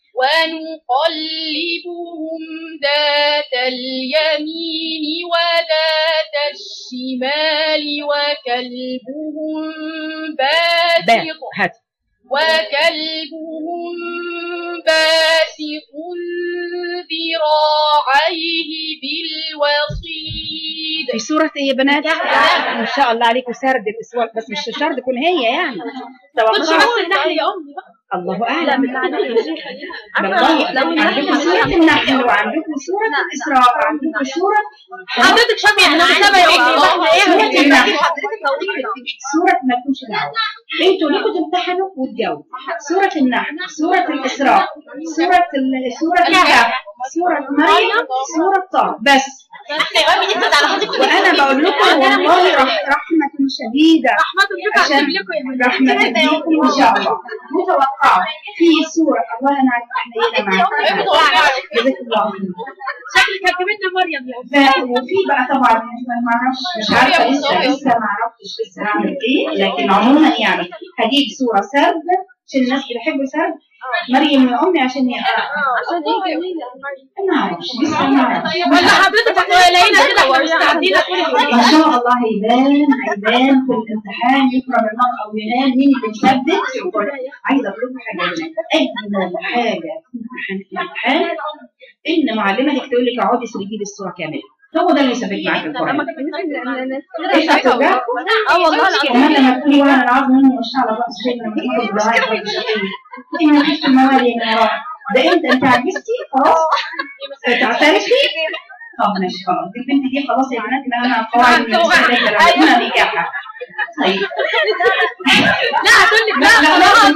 ونقلبهم ذات اليمين وذات الشمال وكلبهم باء باسط هات وكلبهم باسط ذراعيه بالوصيد في سورة ايه يا بنات؟ ما شاء الله عليكم سرد الاسواق بس مش شرط تكون هي يعني توقعوا النحل يا أمي بقى الله اعلم والله عندكم سورة النحل وعندكم سورة الاسراء وعندكم سورة حضرتك شامي احنا بنسمع يا أمي سورة النحل سورة ما تكونش النحل انتوا ليكوا تمتحنوا وتجاوبوا سورة النحل سورة الاسراء سورة ال- سورة الكهف سورة مريم سورة طه بس وانا بقول لكم والله رح رحمة شديدة رحمة بك عشان أكتب لكم يا رحمة بكم ان شاء الله متوقعة في سورة الله انا عارفة احنا هنا معاكم جزاك الله خير شكلك هكبتنا مريم يا أمي ف- وفي بقى طبعا ما ما اعرفش مش عارفه لسه لسه ما عرفتش لسه هعمل ايه لكن عموما يعني هجيب صوره سرد عشان الناس اللي بيحبوا سرد مريم يا امي عشان هي عشان هي جميلة ما اعرفش لسه ما اعرفش ولا حضرتك هتلاقينا كده احنا مستعدين كل حاجة ان شاء الله هيبان هيبان في الامتحان يكرم المرء او ينال مين اللي مثبت عايزه اقول لكم حاجه اجمل حاجه في الامتحان في الامتحان ان معلمتك تقول لك اقعدي اسردي لي الصوره كامله هو ده اللي يثبت معاك في القران ايش هتوجعكم؟ اه والله العظيم كمان لما تقولي وانا العظم مني مش على راس شيء لما تقولي الضهاي اني وحشت الموالي يا مرا ده انت انت عجزتي خلاص تعترفي طب ماشي خلاص البنت دي خلاص يا بنات يبقى انا قواعد من الثلاثه لما كنا نكاحها طيب لا هتقول لك لا لا لا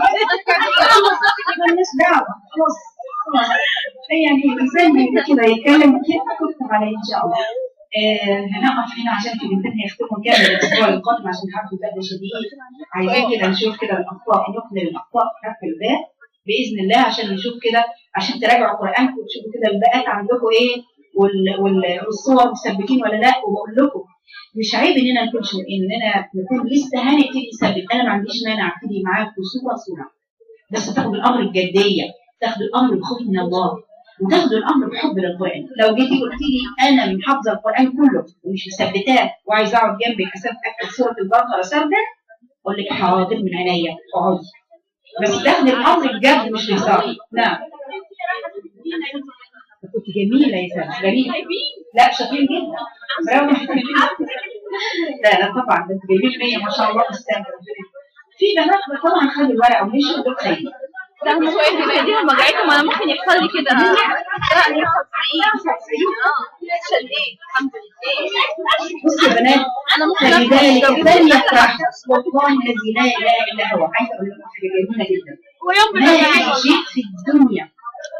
مالناش دعوه خلاص خلاص يعني الانسان بيبقى كده يتكلم كده كتب عليه ان شاء الله آه هنقف هنا عشان في بنتين هيختموا كامل الاسبوع القادم عشان حرف الباء ده شديد عايزين كده نشوف كده الاخطاء نكمل الاخطاء في حرف الباء باذن الله عشان نشوف كده عشان تراجعوا قرانكم وتشوفوا كده الباءات عندكم ايه وال- وال- والصور مثبتين ولا لا وبقول لكم مش عيب اننا نكون شو اننا نكون لسه هنبتدي نثبت انا ما عنديش مانع ابتدي معاكم صوره صوره بس تاخدوا الامر بجديه تاخدوا الامر بخوف من الله وتاخدوا الامر بحب للقران لو جيتي قلت لي انا من حافظه القران كله ومش مثبتاه وعايزه اقعد جنبك أسب- اكتب سوره البقره سردا اقول لك حاضر من عينيا اقعدي بس تاخدي الامر بجد مش هزار نعم كنت جميله يا ساره جميله لا شاطرين جدا برافو لا لا طبعا ده انتوا جايبين 100 ما شاء الله تستاهل في بنات طبعا خدوا الورقه ومشوا دول خايفين لا هم شوية كده دي لما جايتهم انا ممكن يحصل لي كده لا لا يحصل شديد الحمد لله بصوا يا بنات انا ممكن اخد فلذلك فليفرح والله الذي لا اله الا هو عايزه اقول لكم حاجه جميله جدا ويوم ما في شيء في الدنيا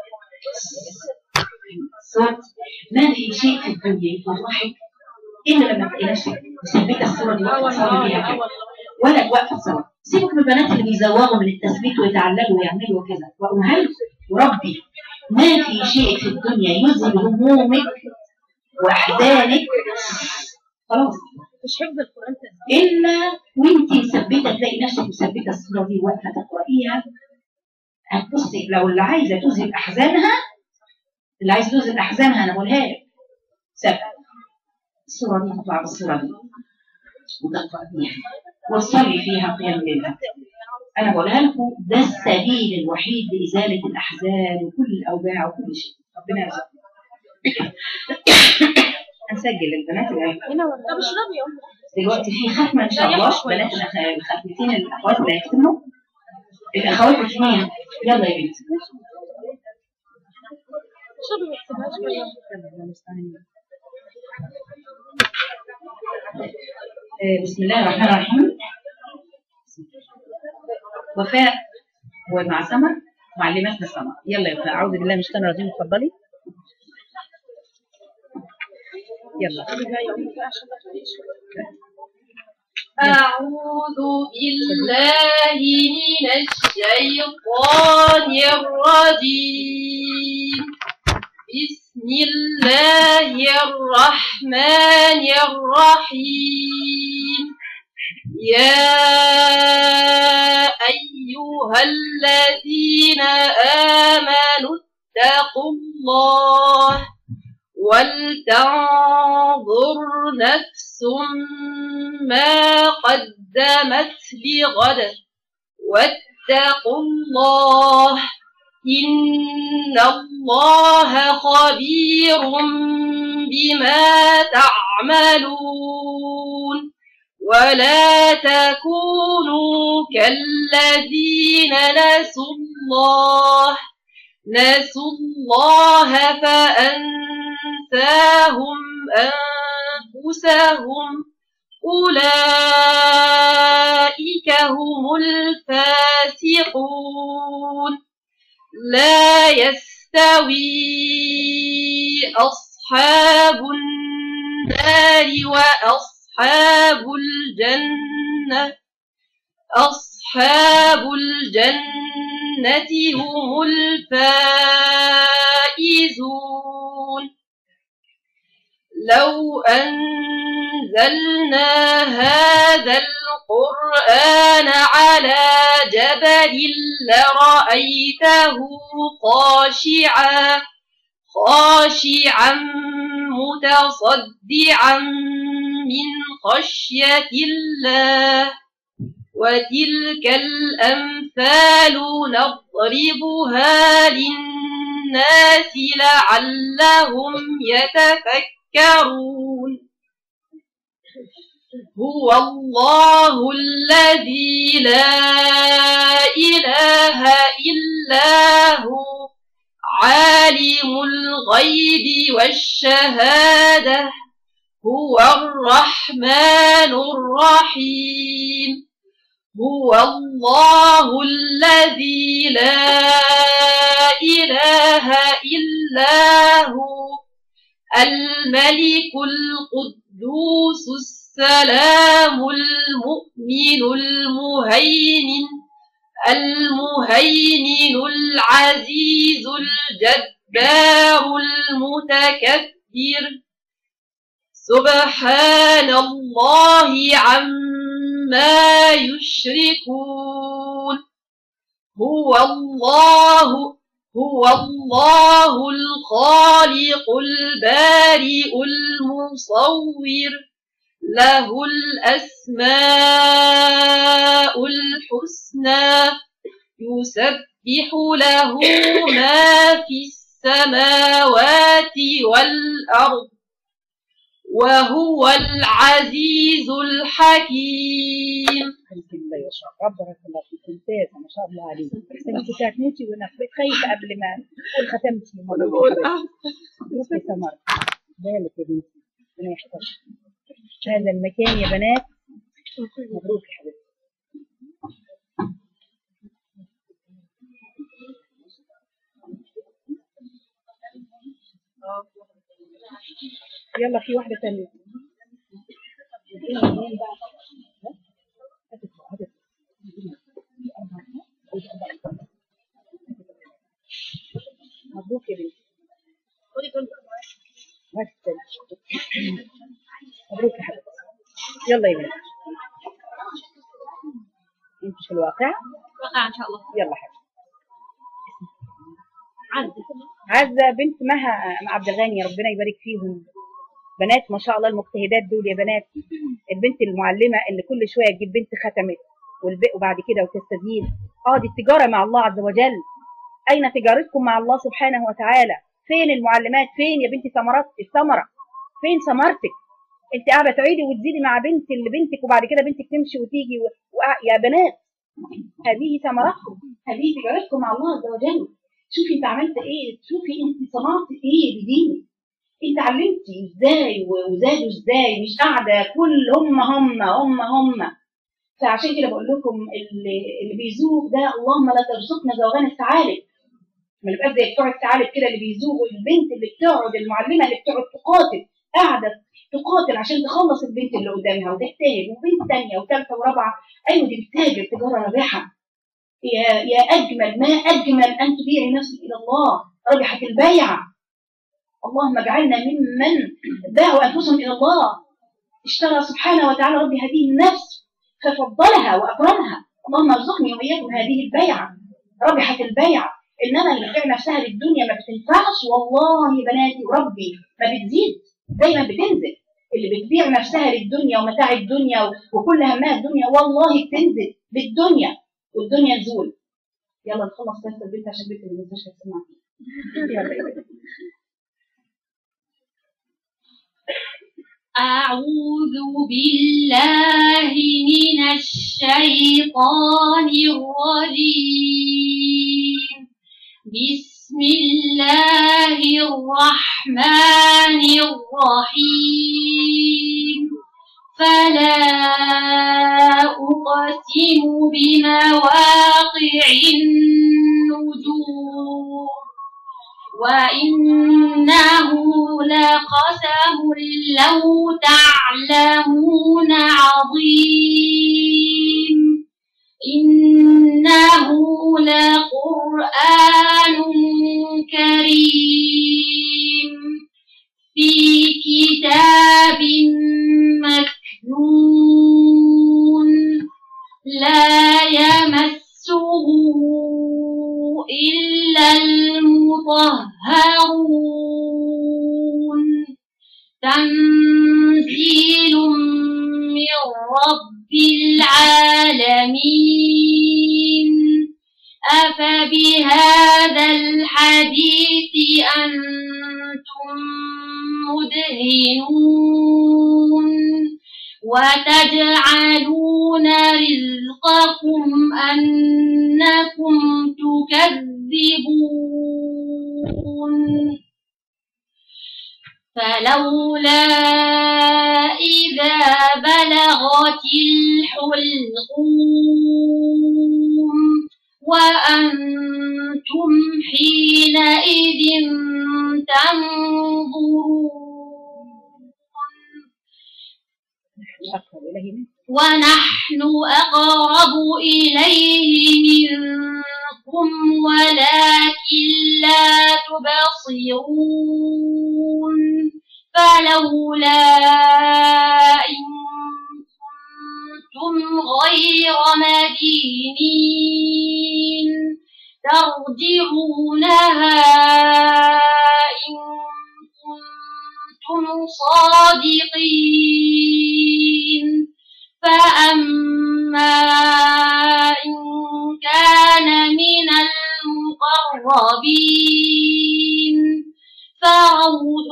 صوت ما في شيء في الدنيا يفرحك الا لما تلاقي نفسك مثبته الصوره دي واقفه تصلي بيها كده ولا واقفه تصلي سيبك من البنات اللي بيزوغوا من التثبيت ويتعلموا ويعملوا كذا واقولها لكم وربي ما في شيء في الدنيا يذهب همومك واحزانك خلاص مش حفظ القرآن الا وانت مثبته تلاقي نفسك مثبته الصوره دي واقفه تقرايها هتبصي لو اللي عايزه تذهب احزانها اللي عايز تذهب احزانها انا بقولها لك سبب الصوره دي تطلع بالصوره دي وتقرا فيها وتصلي فيها قيام لله انا بقولها لكم ده السبيل الوحيد لازاله الاحزان وكل الاوجاع وكل شيء ربنا يرزقنا هنسجل البنات اللي هنا ولا طب اشربي يا أم. دلوقتي في ختمه ان شاء الله بنات الأخ- الختمتين الاخوات اللي هيختموا الاخوات الاثنين يلا يا بنتي اشربي ما تسيبهاش شوية. آه، بسم الله الرحمن الرحيم وفاء ومع سمر معلماتنا سمر يلا يا وفاء اعوذ بالله من الشيطان الرجيم اتفضلي يلا أعوذ بالله من الشيطان الرجيم بسم الله الرحمن الرحيم يا أيها الذين آمنوا اتقوا الله ولتنظر نفس ما قدمت لغد واتقوا الله إن الله خبير بما تعملون ولا تكونوا كالذين نسوا الله نسوا الله فأنساهم أنفسهم أولئك هم الفاسقون لا يستوي أصحاب النار وأصحاب الجنة أصحاب الجنة هم الفائزون لو أنزلنا هذا القرآن على جبل لرأيته خاشعا خاشعا متصدعا من خشية الله وتلك الأمثال نضربها للناس لعلهم يتفكرون هو الله الذي لا إله إلا هو عالم الغيب والشهادة هو الرحمن الرحيم هو الله الذي لا إله إلا هو الملك القدوس السلام المؤمن المهيمن المهيمن العزيز الجبار المتكبر سبحان الله عما يشركون هو الله هو الله الخالق البارئ المصور له الأسماء الحسنى يسبح له ما في السماوات والأرض وهو العزيز الحكيم بسم الله ما شاء الله بارك الله فيك ممتازه ما شاء الله عليك احسن كنت هتموتي وانا بقيت خايفه قبل ما تقول ختمتي بقول روحي سمر بالك يا بنتي ربنا يحفظك هذا المكان يا بنات مبروك يا حبيبتي يلا في واحدة تانية مبروك يا بنتي بس مبروك يا حبيبتي يلا يا بنتي انت في الواقع وقع إن شاء الله يلا حبيبتي عزة عزة بنت مها مع عبد الغني ربنا يبارك فيهم بنات ما شاء الله المجتهدات دول يا بنات البنت المعلمة اللي كل شوية تجيب بنت ختمت والباقي وبعد كده وتستزيد اه دي التجارة مع الله عز وجل أين تجارتكم مع الله سبحانه وتعالى فين المعلمات فين يا بنتي ثمرات الثمرة فين ثمرتك انت قاعدة تعيدي وتزيدي مع بنت اللي بنتك وبعد كده بنتك تمشي وتيجي و... و... يا بنات هذه ثمرتكم هذه تجارتكم مع الله عز وجل شوفي انت عملت ايه شوفي انت صنعت ايه بدينك انت علمتي ازاي و- وزادوا ازاي مش قاعده كل هم هم هم هم فعشان كده بقول لكم اللي, اللي بيزوغ ده اللهم لا ترزقنا زوغان الثعالب ما نبقاش زي بتوع الثعالب كده اللي بيزوغوا البنت اللي بتقعد المعلمه اللي بتقعد تقاتل قاعده تقاتل عشان تخلص البنت اللي قدامها وتجتهد وبنت ثانيه وثالثه ورابعه ايوه دي بتتاجر تجاره رابحه يا يا اجمل ما اجمل ان تبيعي نفسك الى الله ربحت البيعه اللهم اجعلنا ممن باعوا انفسهم الى الله اشترى سبحانه وتعالى ربي هذه النفس ففضلها واكرمها اللهم ارزقني واياكم هذه البيعه ربحت البيعه انما اللي بتبيع نفسها للدنيا ما بتنفعش والله يا بناتي وربي ما بتزيد دايما بتنزل اللي بتبيع نفسها للدنيا ومتاع الدنيا و- وكل همها الدنيا والله بتنزل بالدنيا والدنيا تزول يلا نخلص درس البنت عشان البنت اللي مش هتسمع يلا يا بنت. أعوذ بالله من الشيطان الرجيم بسم الله الرحمن الرحيم فلا أقسم بمواقع النجوم وإنه لقسم لو تعلمون عظيم إنه لقرآن كريم في كتاب مكنون لا يمسه إلا المطهرون تنزيل من رب العالمين أفبهذا الحديث أنتم مدهنون وتجعلون رزقكم أنكم تكذبون فلولا إذا بلغت الحلقوم وأنتم حينئذ تنظرون أقرب إليه منك ونحن أقرب إليه منكم ولكن لا تبصرون فلولا إن كنتم غير مدينين ترجعونها إن كنتم صادقين فأما إن كان من المقربين فروح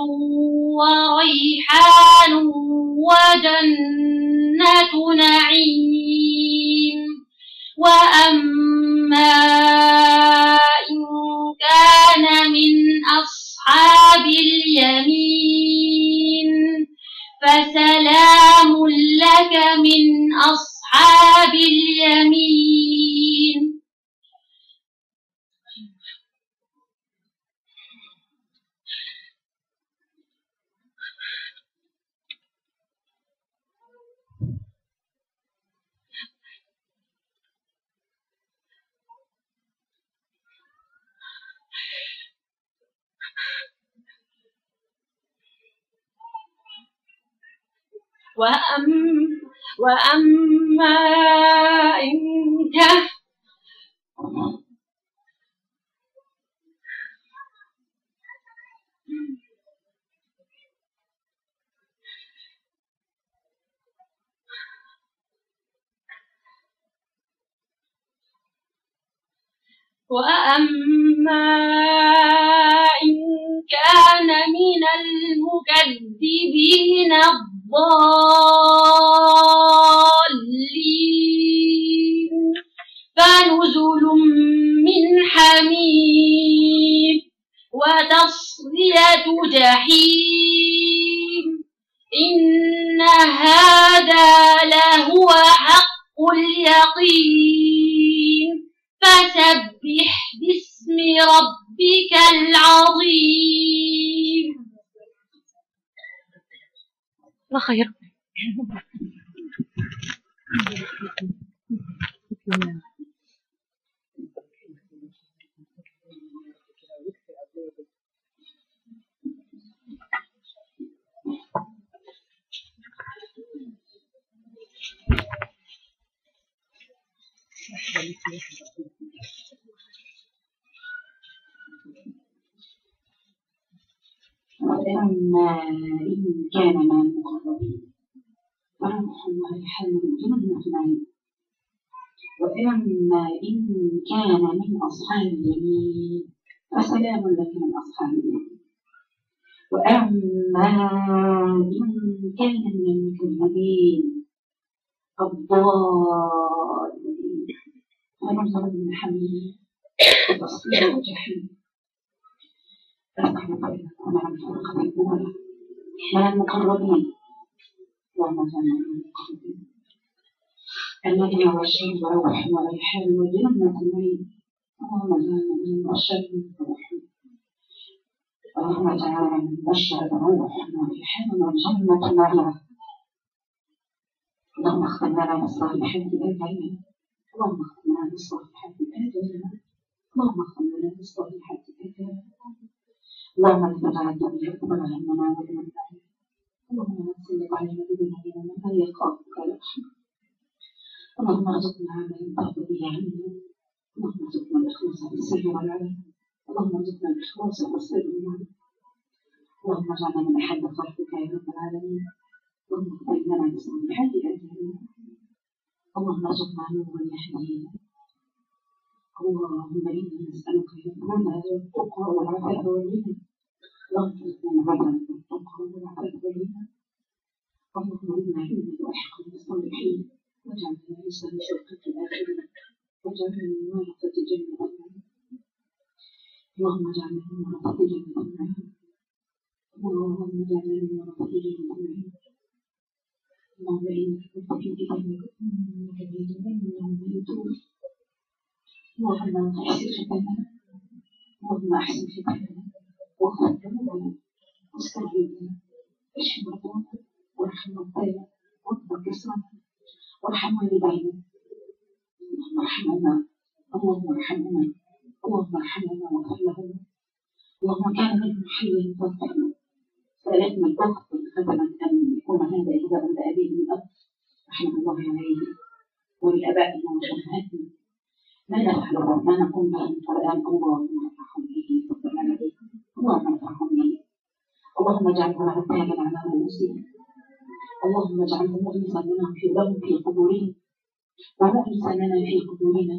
وريحان وجنة نعيم وأما إن كان من أصحاب اليمين فسلام لك من أصحاب اليمين وأم وأما إن كان وأما إن كان من المكذبين الضالين فنزل من حميم وتصلية جحيم إن هذا لهو حق اليقين فسبح باسم ربك العظيم الله خير وأما إن كان مع المقربين فروح وريحان وجنة نعيم وأما إن كان من أصحاب اليمين فسلام لك من أصحاب اليمين وأما إن كان من المكذبين الضالين فنزل من حميم وتصلية جحيم فاستحمل أنا عن فرقة الأولى من المقربين اللهم اجعلنا من المقربين الذين يغشون روح وريحان وجنة نعيم اللهم اجعلنا من المبشرين بالرحمة اللهم اجعلنا من مبشر روح وريحان وجنة نعيم اللهم اختم لنا بالصالحات آجالنا اللهم اختم لنا بالصالحات آجالنا اللهم اختم لنا بالصالحات آجالنا اللهم لا تجعل الدنيا اكبر همنا ولا مبلغ اللهم لا تسلط علينا بذنوبنا من لا يخافك ولا يرحمنا اللهم ارزقنا عملا ترضى به عنا اللهم ارزقنا الاخلاص في السر والعلن اللهم ارزقنا الاخلاص في السر والعلن اللهم اجعلنا من احب خلقك يا رب العالمين اللهم اغفر لنا بصالحات اجالنا اللهم ارزقنا نورا يهدينا اللهم انا نسالك الهدى والتقى والعفاف والغنى اللهم ارزقنا الهدى والتقى والعفاف والغنى اللهم انا علما واحقا بالصالحين واجعلنا لسان شرقة الآخرة واجعلنا من ورثة جنة النعيم اللهم اجعلنا من ورثة جنة النعيم اللهم اجعلنا من ورثة جنة النعيم اللهم إنك كنت في كتابك إنك ميت إنهم ميتون اللهم احسن ختمنا اللهم احسن ختمنا واغفر ذنوبنا واستر عيوبنا اشف مرضانا وارحم موتانا واكبر كسرنا وارحم والدينا اللهم ارحمنا اللهم ارحمنا اللهم ارحمنا واغفر لهم اللهم كان منهم حيا فاغفرنا سألتنا الضغط ختمت أن يكون هذا إجابة لأبيه الأب رحمه الله عليه ولآبائنا وأمهاتنا ما نفعله ما نقوم به القرآن اللهم ارفعهم به رب العالمين اللهم ارفعهم به اللهم اجعله له تاجا على رؤوسهم اللهم اجعله مؤنسا لنا في لهم في قبورهم ومؤنسا لنا في قبورنا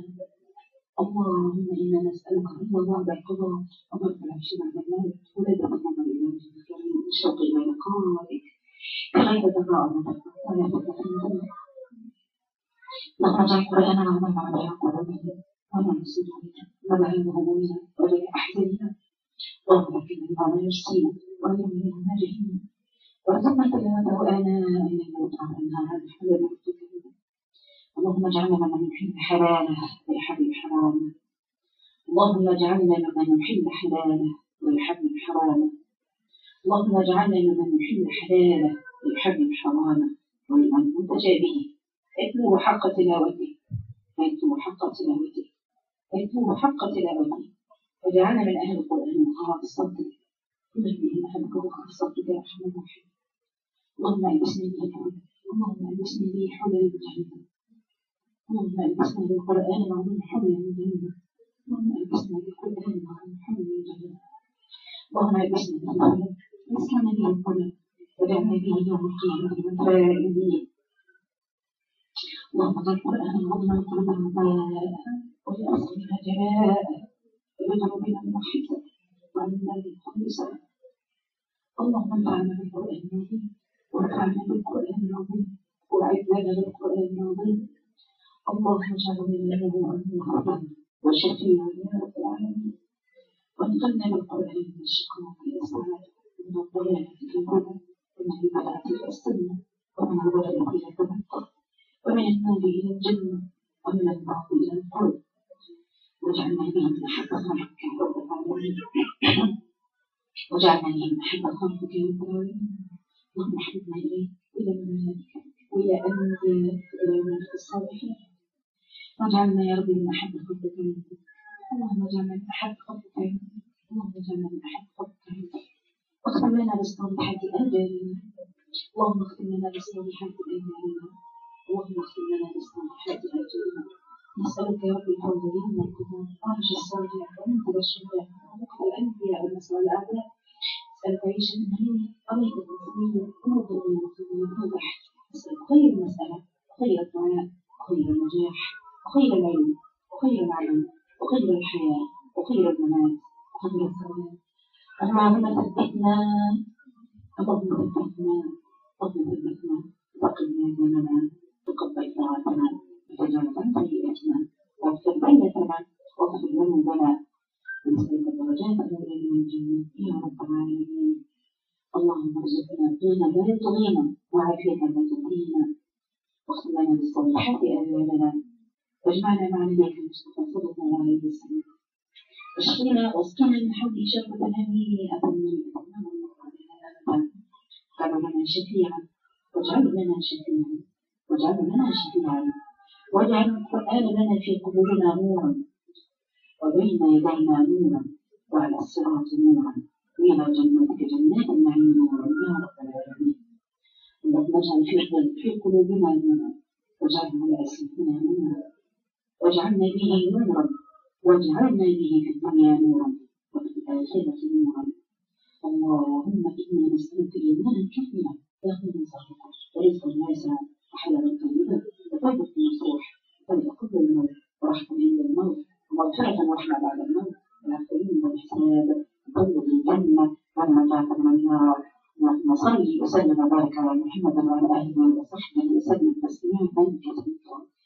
اللهم انا نسالك رضا بعد القضاء وبعد العيش بعد الموت ولذة النظر الى وجهك الكريم والشوق الى لقائك بغير ضراء ولا فتنه اللهم اجعل القران عظيما ربيع قلوبنا ومن صدورنا وبعين همومنا وجل احزاننا اللهم اكرمنا بما يرسينا ويمنا ما جهلنا وارزقنا تلاوته آناء الليل وطعام النهار حول وقتك اللهم اجعلنا ممن يحب حلاله ويحرم حرامه اللهم اجعلنا ممن يحب حلاله ويحرم حرامه اللهم اجعلنا ممن يحب حلاله ويحرم حرامه ومن متجابه اتلوه حق تلاوته اتلوه حق تلاوته اتلوه حق تلاوته وجعلنا من اهل القران وقراءة الصدق كل من اهلك وقراءة الصدق يا ارحم الراحمين اللهم البسني به اللهم البسني به حلل جهنم اللهم البسنا بالقران العظيم حلل جهنم اللهم البسنا بالقران العظيم حلل جهنم اللهم البسنا به اسلم به القلب وجعلنا به يوم القيامه من فائزين اللهم اجعل القران العظيم قلوبنا ضياء ولأصلنا جلاء ويجعل بنا موحدا وعنا بالكل سلام اللهم انفعنا بالقران العظيم وارفعنا بالقران العظيم واعذنا بالقران العظيم اللهم اجعلنا له مغفرا وشفيعا يا رب العالمين وانقلنا بالقران من الشقاء الى السعاده من الضلال الى الهدى ومن البدعه الى السنه ومن الغلال الى التبقى ومن النار الى الجنه ومن الضعف الى القرب واجعلنا به من احب خلقك يا رب العالمين واجعلنا به من احب خلقك يا رب العالمين اللهم احببنا اليك الى منامك والى انبيائك الى منامك الصالحين واجعلنا يا رب من احب خلقك يا رب اللهم اجعلنا من احب خلقك يا رب اللهم اجعلنا من احب خلقك يا رب واختم لنا بالصالحات اجالنا اللهم اختم لنا بالصالحات اجالنا اللهم اختم لنا بالصالحات اجالنا نسألك يا رب الفوز بهم والقبول وارجى الصالحين ومنزل الشهداء ومقتل الأنبياء ونصر الأعداء نسألك عيشا هنيا طريقا سويا ونوضا من توضح نسألك خير المسألة وخير الدعاء وخير النجاح وخير العلم وخير العلم وخير الحياة وخير الممات وخير الثواب اللهم ثبتنا اللهم ثبتنا اللهم ثبتنا وقنا ذنبنا تقبل طاعتنا وتجاوز عن سيئاتنا واغفر بينتنا واغفر ذنوبنا ونسألك الدرجات الأولى من الجنة يا رب العالمين اللهم ارزقنا دون لا يطغينا وعافية لا تطغينا واختم لنا بالصالحات أعمالنا واجمعنا مع نبيك المصطفى صلى الله عليه وسلم واشفنا واسقنا من حوله شربة هنيئة مريئة من الله علينا أبدا واجعل لنا شفيعا واجعل لنا شفيعا واجعل لنا شفيعا واجعل القرآن لنا في قبورنا نورا وبين يدينا نورا وعلى الصراط نورا وإلى جنتك جنات النعيم نورا يا رب العالمين اللهم اجعل في في قلوبنا نورا واجعله على ألسنتنا نورا واجعلنا به نورا واجعلنا به في الدنيا نورا وفي الآخرة نورا اللهم إنا نسألك إيمانا كاملا يغفر صدقك ورزقا واسعا وحلالا طيبا وتوبة نصوح وطلب قبل الموت ورحمة عند الموت ومغفرة ورحمة بعد الموت والعفوين والحساب وطلب الجنة والنجاة من النار اللهم صل وسلم وبارك على محمد وعلى آله وصحبه وسلم تسليما كثيرا